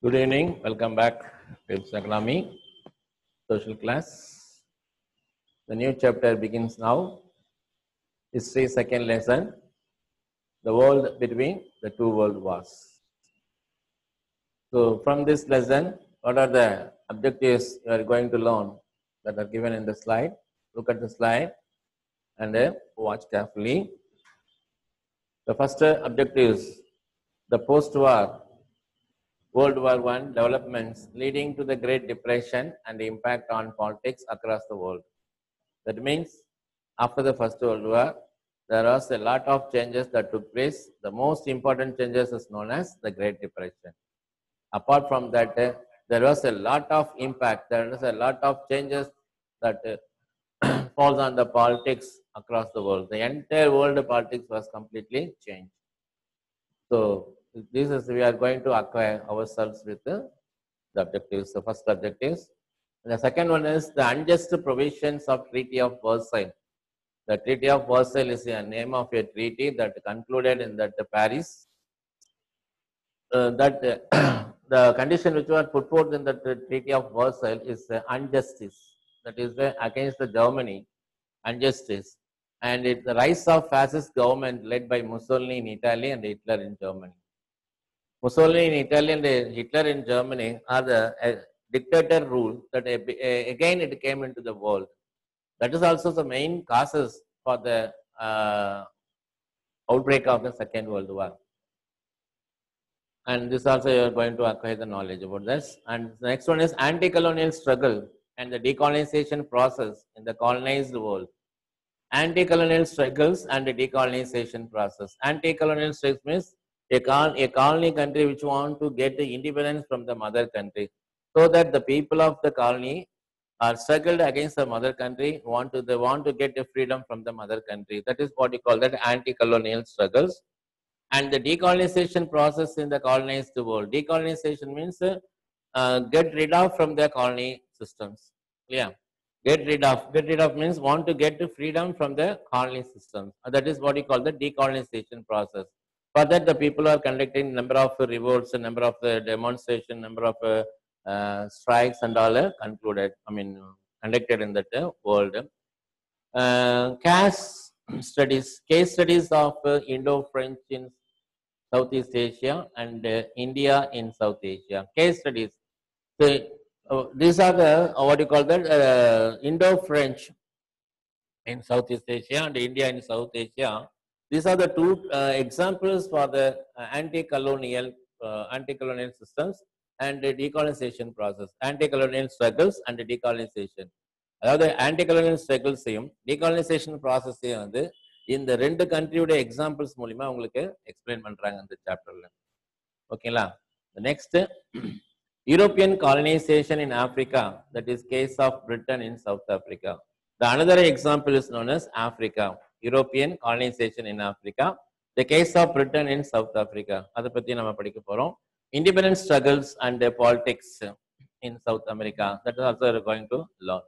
Good evening. Welcome back to Ipsa Economy social class. The new chapter begins now. History second lesson. The world between the two world wars. So from this lesson, what are the objectives you are going to learn that are given in the slide? Look at the slide and uh, watch carefully. The first uh, objective is the post-war World War I developments leading to the Great Depression and the impact on politics across the world. That means after the First World War, there was a lot of changes that took place. The most important changes is known as the Great Depression. Apart from that, uh, there was a lot of impact. There was a lot of changes that uh, falls on the politics across the world. The entire world politics was completely changed. So this is we are going to acquire ourselves with the, the objectives. The first objectives. And the second one is the unjust provisions of Treaty of Versailles. The Treaty of Versailles is the name of a treaty that concluded in that Paris. Uh, that uh, the condition which were put forth in the Treaty of Versailles is uh, injustice. That is uh, against the Germany, injustice, and it's the rise of fascist government led by Mussolini in Italy and Hitler in Germany. Mussolini in Italy and Hitler in Germany are the uh, dictator rule that uh, again it came into the world. That is also the main causes for the uh, outbreak of the Second World War. And this also you are going to acquire the knowledge about this. And the next one is anti-colonial struggle and the decolonization process in the colonized world. Anti-colonial struggles and the decolonization process. Anti-colonial struggles means a, col- a colony country which want to get the independence from the mother country so that the people of the colony are struggled against the mother country want to they want to get the freedom from the mother country that is what you call that anti-colonial struggles and the decolonization process in the colonized world decolonization means uh, uh, get rid of from the colony systems yeah get rid of get rid of means want to get the freedom from the colony systems that is what you call the decolonization process for that, the people are conducting number of revolts, a number of uh, demonstration, number of uh, uh, strikes, and all uh, concluded. I mean, conducted in that uh, world. Uh, case studies, case studies of uh, Indo-French in Southeast Asia and uh, India in South Asia. Case studies. So, uh, these are the uh, what you call that uh, Indo-French in Southeast Asia and India in South Asia. These are the two uh, examples for the uh, anti-colonial uh, anti-colonial systems and the decolonization process. Anti-colonial struggles and the decolonization. அதாவது anti colonial ஸ்ட்ரகிள்ஸையும் decolonisation ப்ராசஸையும் வந்து இந்த ரெண்டு கண்ட்ரியோட examples மூலிமா உங்களுக்கு explain பண்றாங்க இந்த சாப்டர்ல ஓகேங்களா next European colonisation in Africa that is case of Britain in South Africa the another example is known as Africa European colonisation in Africa the case of Britain in South Africa அதை பத்தி நம்ம படிக்க போறோம் independence struggles and politics in South America that is also going to learn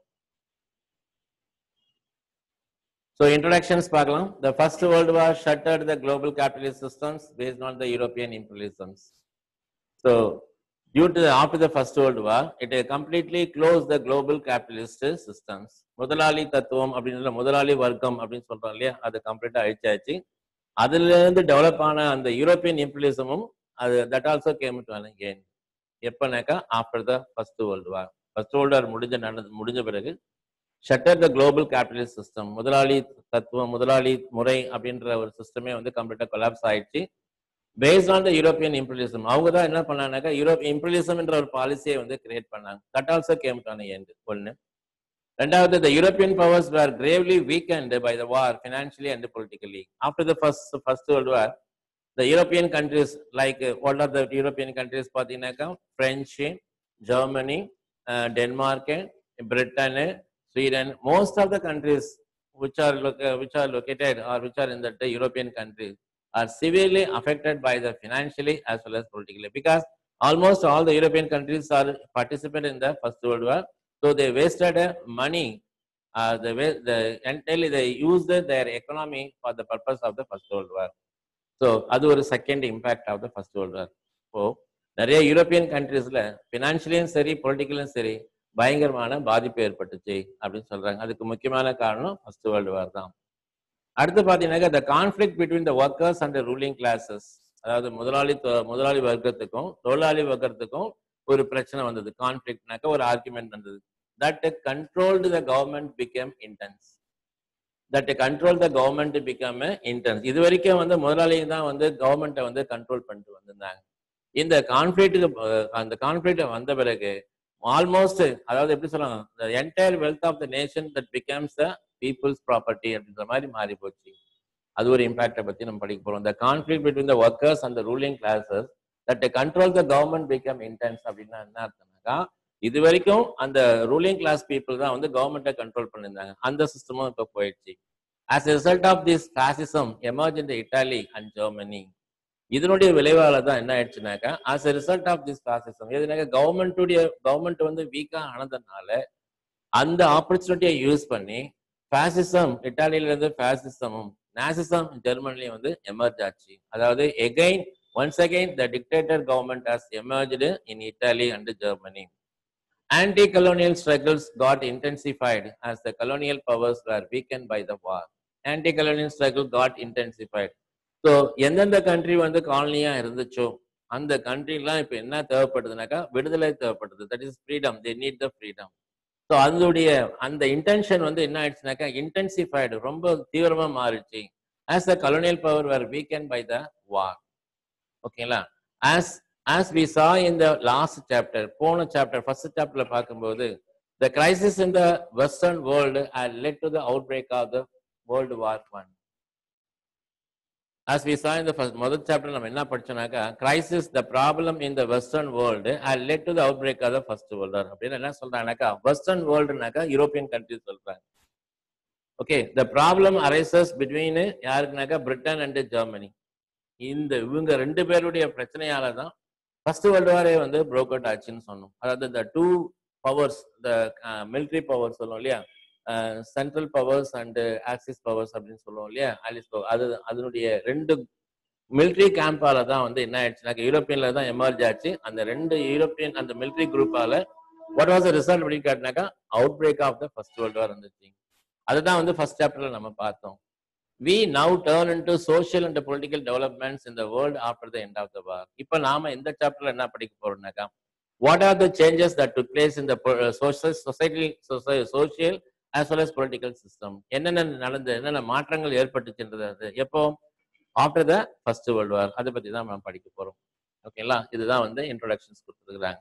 So introductions பார்க்கலாம். The first world war shattered the global capitalist systems based on the European imperialisms. So due to the, after the first world war, it completely closed the global capitalist systems. முதலாளி தத்துவம் அப்படின்ற முதலாளி வர்க்கம் அப்படின்னு சொல்றோம் இல்லையா அது கம்ப்ளீட்டா அழிச்சாச்சு அதுல இருந்து டெவலப் ஆன அந்த யூரோப்பியன் இம்பீரியலிசமும் அது that also came to again எப்பனாக்கா after the first world War first world War முடிஞ்ச நடந்து முடிஞ்ச பிறகு shattered the global capitalist system முதலாளி தத்துவம் முதலாளி முறை அப்படின்ற ஒரு சிஸ்டமே வந்து கம்ப்ளீட்டா கொலாப்ஸ் ஆயிடுச்சு based on the European imperialism அவங்க தான் என்ன பண்ணாங்கன்னாக்கா யூரோப் இம்பீரியலிசம் என்ற ஒரு பாலிசியை வந்து கிரியேட் பண்ணாங்க that also came to end ஒன்னு ரெண்டாவது the European powers were gravely weakened by the war financially and politically after the first first world War the European countries like what are the European countries பார்த்தீங்கன்னாக்கா French Germany Denmark Britain Sweden, most of the countries which are loca- which are located or which are in the European countries are severely affected by the financially as well as politically because almost all the European countries are participated in the First World War, so they wasted uh, money. Uh, the way the entirely they used their economy for the purpose of the First World War. So அது ஒரு second impact of the First World War. So நிறைய European கண்ட்ரீஸ்ல பினான்சியலையும் சரி பொலிட்டிக்கலும் சரி பயங்கரமான பாதிப்பு ஏற்பட்டுச்சு அப்படின்னு சொல்றாங்க அதுக்கு முக்கியமான காரணம் ஃபர்ஸ்ட் வேர்ல்டு வார் தான் அடுத்து பாத்தீங்கன்னாக்கா the conflict between the workers and the ruling classes அதாவது முதலாளி தொ- முதலாளி வர்க்கத்துக்கும் தொழிலாளி வர்க்கத்துக்கும் ஒரு பிரச்சனை வந்தது கான்ஃபிளிக்ட்னாக்க ஒரு ஆர்குமெண்ட் வந்தது that controlled the government become intense that control the government become intense இது வரைக்கும் வந்து முதலாளி தான் வந்து கவர்மெண்ட்டை வந்து கண்ட்ரோல் பண்ணிட்டு வந்திருந்தாங்க இந்த கான்ஃபிளிக்ட்டுக்கு அந்த கான்ஃபிளிக்ட் வந்த பிறகு ஆல்மோஸ்ட் அதாவது எப்படி சொல்லலாம் the entire wealth of the nation that becomes the people's property அப்படின்ற மாதிரி மாறி போச்சு அது ஒரு இம்பாக்டை பத்தி நம்ம படிக்க போறோம் the conflict between the workers and the ruling classes that they control the government become intense அப்படின்னா என்ன அர்த்தம்னாக்கா இது வரைக்கும் அந்த ரூலிங் கிளாஸ் பீப்புள் தான் வந்து கவர்மெண்ட்டை கண்ட்ரோல் பண்ணியிருந்தாங்க அந்த சிஸ்டமும் இப்போ போயிடுச்சு as a result of this fascism emerged in the Italy and Germany இதனுடைய விளைவால தான் என்ன ஆயிடுச்சுனாக்கா as a result of this fascism எதுனாக்கா கவர்மெண்ட்டுடைய கவர்மெண்ட் வந்து வீக்கா ஆனதுனால அந்த ஆப்பர்ச்சுனிட்டியை யூஸ் பண்ணி பாசிசம் இட்டாலியில இருந்து பாசிசமும் நாசிசம் ஜெர்மனிலையும் வந்து எமர்ஜ் ஆச்சு அதாவது again once again the dictator government has emerged in Italy and Germany anti-colonial struggles got intensified as the colonial powers were weakened by the war anti-colonial struggle got intensified so எந்தெந்த country வந்து காலனியா இருந்துச்சோ அந்த கண்ட்ரிலாம் இப்போ என்ன தேவைப்படுதுனாக்கா விடுதலை தேவைப்படுது that is freedom they need the freedom so அதனுடைய அந்த இன்டென்ஷன் வந்து என்ன ஆயிடுச்சுனாக்கா இன்டென்சிஃபைடு ரொம்ப தீவிரமா மாறிடுச்சு as the colonial power were weakened by the war ஓகேங்களா as as we saw in the last chapter போன சாப்டர் ஃபர்ஸ்ட் சாப்டர்ல பார்க்கும்போது the crisis in the western world are led to the outbreak of the World War one as we saw in the first முதல் சாப்டர் நம்ம என்ன படிச்சோம்னாக்கா crisis the problem in the western world and led to the outbreak of the first world அப்படின்னு என்ன சொல்றாங்கனாக்கா western வேர்ல்டுனாக்கா European countries சொல்றாங்க okay the problem arises between யாருக்குனாக்கா பிரிட்டன் அண்ட் ஜெர்மனி இந்த இவங்க ரெண்டு பேருடைய பிரச்சனையால தான் ஃபர்ஸ்ட் வேர்ல்டு வாரே வந்து ப்ரோக் அவுட் ஆச்சுன்னு சொன்னோம் அதாவது இந்த two powers the military power சொல்லுவோம் இல்லையா Central Powers and Axis Powers அப்படின்னு சொல்லுவோம் இல்லையா ஆலிஸ் பவர் அது அதனுடைய ரெண்டு மிலிட்ரி கேம்பால தான் வந்து என்ன ஆயிடுச்சுனாக்க யூரோப்பியன்ல தான் எமர்ஜ் ஆச்சு அந்த ரெண்டு யூரோப்பியன் அந்த மிலிட்ரி குரூப்பால வாட் வாஸ் ரிசல்ட் அப்படின்னு கேட்டினாக்கா outbreak of the first world War இருந்துச்சு அதுதான் வந்து ஃபர்ஸ்ட் சாப்டர்ல நம்ம பார்த்தோம் we now turn in to social and political developments இந்த world after the end of the war இப்போ நாம இந்த சாப்டர்ல என்ன படிக்க போறோம்னாக்கா what are the changes that took place இந்த social society social as well as political system என்னென்ன நடந்து என்னென்ன மாற்றங்கள் ஏற்பட்டுச்சுன்றது அது எப்போ after the first world War அதை பத்தி தான் நம்ம படிக்க போறோம் ஓகேங்களா இதுதான் வந்து இன்ட்ரோடக்ஷன்ஸ் கொடுத்துருக்குறாங்க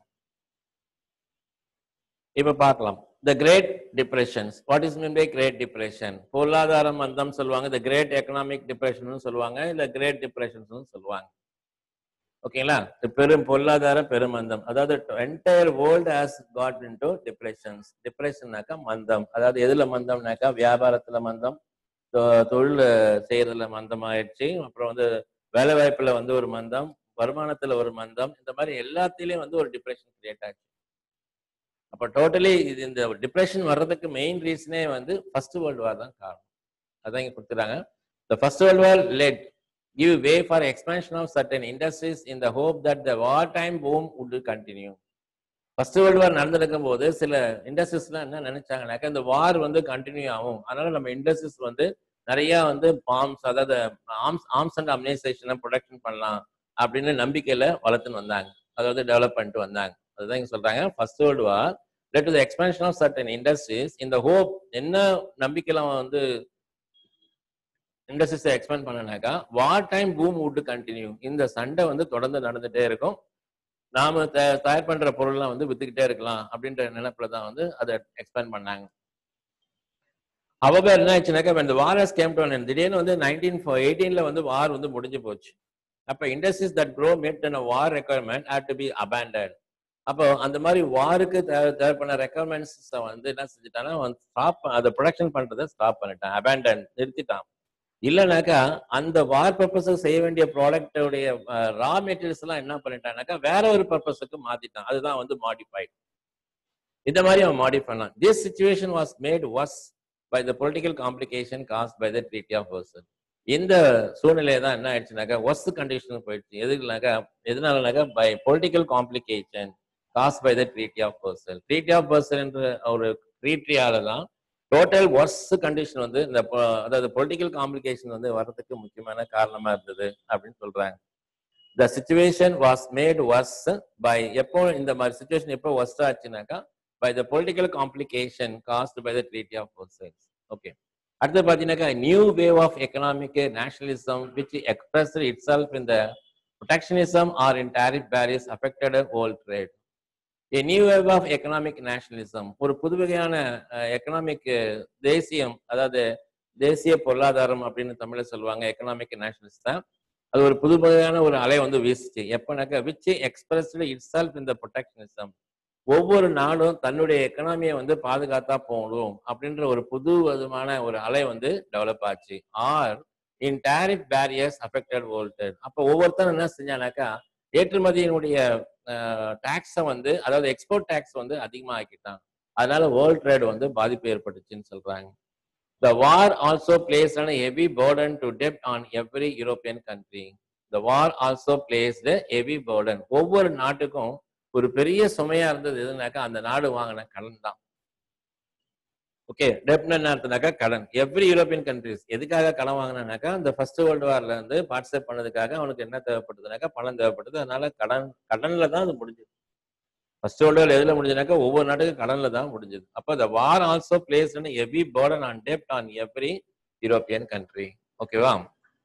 இப்ப பார்க்கலாம் the Great Depressions what is mean by Great Depression பொருளாதார மந்தம் சொல்லுவாங்க த கிரேட் எக்கனாமிக் டிப்ரெஷன் சொல்லுவாங்க இல்ல கிரேட் டிப்ரெஷன்ஸ் சொல்லுவாங்க ஓகேங்களா பெரும் பொருளாதார பெருமந்தம் அதாவது entire world has got in to depressions டிப்ரெஷன்னாக்கா மந்தம் அதாவது எதுல மந்தம்னாக்கா வியாபாரத்துல மந்தம் தொ- தொழில் செய்யறதுல மந்தம் ஆயிடுச்சு அப்புறம் வந்து வேலை வாய்ப்புல வந்து ஒரு மந்தம் வருமானத்துல ஒரு மந்தம் இந்த மாதிரி எல்லாத்திலயும் வந்து ஒரு டிப்ரெஷன் கிரியேட் ஆச்சு அப்ப டோட்டலி இது இந்த டிப்ரெஷன் வர்றதுக்கு மெயின் ரீசனே வந்து ஃபர்ஸ்ட் வேர்ல்டு வார் தான் காரணம் அதான் இங்க கொடுத்துறாங்க the first world War led give way for expansion of certain industries in the hope that the wartime boom would continue. First world war நடந்திருக்கும் போது சில இண்டஸ்ட்ரீஸ்லாம் என்ன நினைச்சாங்கனாக்கா இந்த வார் வந்து கண்டினியூ ஆகும் அதனால நம்ம இண்டஸ்ட்ரீஸ் வந்து நிறைய வந்து பாம்ஸ் அதாவது ஆர்ம்ஸ் ஆர்ம்ஸ் அண்ட் அம்னைசேஷனை ப்ரொடக்ஷன் பண்ணலாம் அப்படின்னு நம்பிக்கையில வளர்த்துன்னு வந்தாங்க அதாவது டெவலப் பண்ணிட்டு வந்தாங்க அதுதான் இங்க சொல்றாங்க first world War led to the expansion of certain industries இந்த ஹோப் என்ன நம்பிக்கையில அவன் வந்து இண்டஸ்ட்ரீஸை எக்ஸ்பேண்ட் பண்ணனாக்கா war time boom would continue இந்த சண்டை வந்து தொடர்ந்து நடந்துட்டே இருக்கும் நாம த- தயார் பண்ற பொருள்லாம் வந்து வித்துக்கிட்டே இருக்கலாம் அப்படின்ற நினைப்புல தான் வந்து அதை எக்ஸ்பேண்ட் பண்ணாங்க அவபேர் என்ன ஆச்சுனாக்கா இந்த வாரஸ் கேம் டு திடீர்னு வந்து நைன்டீன் எயிட்டீன்ல வந்து வார் வந்து முடிஞ்சு போச்சு அப்ப industries that grow made a war requirement had to be abandoned அப்போ அந்த மாதிரி வாருக்கு தேவை பண்ண ரெக்குவயர்மெண்ட்ஸ் வந்து என்ன செஞ்சுட்டாங்கன்னா ஸ்டாப் அதை ப்ரொடக்ஷன் பண்றதை ஸ்டாப் பண்ணிட்டான் அபேண்டன் நிறுத்திட்டான் இல்லைனாக்கா அந்த வார் பர்பஸுக்கு செய்ய வேண்டிய ப்ராடக்டோடைய ரா மெட்டீரியல்ஸ் எல்லாம் என்ன பண்ணிட்டானாக்கா வேற ஒரு பர்பஸுக்கு மாத்திட்டான் அதுதான் வந்து மாடிஃபைட் இந்த மாதிரி அவன் மாடிஃபை பண்ணலாம் this situation was made worse by the political complication caused by the treaty of Versailles இந்த சூழ்நிலை தான் என்ன ஆயிடுச்சுனாக்கா ஒஸ்ட் கண்டிஷன் போயிடுச்சு எதுக்குனாக்கா எதனாலனாக்கா by political complication cause by the treaty of Versailles Treaty of Versailles என்ற ஒரு ட்ரீட்டியால தான் டோட்டல் ஒர்ஸ்ட் கண்டிஷன் வந்து இந்த பொ- அதாவது பொலிட்டிக்கல் காம்ப்ளிகேஷன் வந்து வர்றதுக்கு முக்கியமான காரணமா இருந்தது அப்படின்னு சொல்றாங்க the situation was made worse by எப்போ இந்த மாதிரி சுச்சுவேஷன் எப்போ ஒர்ஸ்ட் ஆச்சுனாக்கா by the political complication caused by the treaty of Versailles okay அடுத்து பார்த்தீங்கன்னாக்கா new wave of economic nationalism which express itself இந்த protectionism or in tariff barriers affected world trade. A new wave of economic nationalism ஒரு புது வகையான economic தேசியம் அதாவது தேசிய பொருளாதாரம் அப்படின்னு தமிழ்ல சொல்லுவாங்க எக்கனாமிக் நேஷனலிஸ்ட் தான் அது ஒரு புது வகையான ஒரு அலை வந்து வீசுச்சு எப்பனாக்கா விச் எக்ஸ்பிரஸ்டு இட் செல்ஃப் இந்த ப்ரொடெக்ஷனிசம் ஒவ்வொரு நாடும் தன்னுடைய எக்கனாமியை வந்து பாதுகாத்தா போகணும் அப்படின்ற ஒரு புது விதமான ஒரு அலை வந்து டெவலப் ஆச்சு are in tariff barriers affected world அப்போ ஒவ்வொருத்தரும் என்ன செஞ்சானாக்கா ஏற்றுமதியினுடைய டாக்ஸை வந்து அதாவது எக்ஸ்போர்ட் டாக்ஸ் வந்து அதிகமாக ஆக்கிட்டான் அதனால வேர்ல்ட் ட்ரேட் வந்து பாதிப்பு ஏற்பட்டுச்சுன்னு சொல்றாங்க the war also place an heavy burden to டெப்ட் on every European country the war also placed heavy burden ஒவ்வொரு நாட்டுக்கும் ஒரு பெரிய சுமையா இருந்தது எதுனாக்கா அந்த நாடு வாங்கின கடன் தான் ஓகே டெப்ட் என்ன அர்த்தம்னாக்கா கடன் எவ்ரி யூரோப்பியன் கண்ட்ரிஸ் எதுக்காக கடன் வாங்கினாக்கா இந்த ஃபர்ஸ்ட் வேர்ல்டு வார்ல இருந்து பார்ட்டிசிபேட் பண்ணதுக்காக அவனுக்கு என்ன தேவைப்படுதுனாக்கா பணம் தேவைப்படுது அதனால கடன் கடன்ல தான் அது முடிஞ்சது ஃபர்ஸ்ட் வேர்ல்டு வார் எதுல முடிஞ்சதுனாக்கா ஒவ்வொரு நாட்டுக்கும் கடன்ல தான் முடிஞ்சது அப்போ the war also place heavy burden on டெப்ட் ஆன் எவ்ரி யூரோப்பியன் கண்ட்ரி ஓகேவா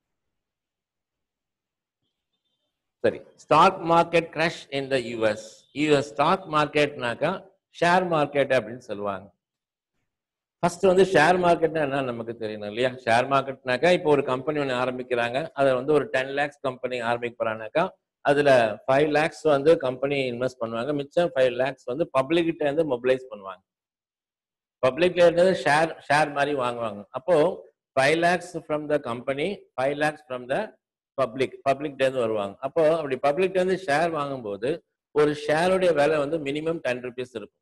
சரி stock market crash in the US US stock மார்க்கெட்னாக்கா ஷேர் மார்க்கெட் அப்படின்னு சொல்லுவாங்க ஃபர்ஸ்ட் வந்து ஷேர் மார்க்கெட்னா என்ன நமக்கு தெரியணும் இல்லையா ஷேர் மார்க்கெட்னாக்கா இப்போ ஒரு கம்பெனி ஒன்று ஆரம்பிக்கிறாங்க அதை வந்து ஒரு டென் லேக்ஸ் கம்பெனி ஆரம்பிக்க போறாங்கனாக்கா அதுல ஃபைவ் லேக்ஸ் வந்து கம்பெனி இன்வெஸ்ட் பண்ணுவாங்க மிச்சம் ஃபைவ் லேக்ஸ் வந்து பப்ளிக் கிட்ட இருந்து மொபிலைஸ் பண்ணுவாங்க பப்ளிக்ல இருந்து ஷேர் ஷேர் மாதிரி வாங்குவாங்க அப்போ five lakhs from the company five lakhs from the public பப்ளிக்ல இருந்து வருவாங்க அப்போ அப்படி பப்ளிக்ல இருந்து ஷேர் வாங்கும்போது ஒரு ஷேருடைய விலை வந்து மினிமம் டென் ருபீஸ் இருக்கும்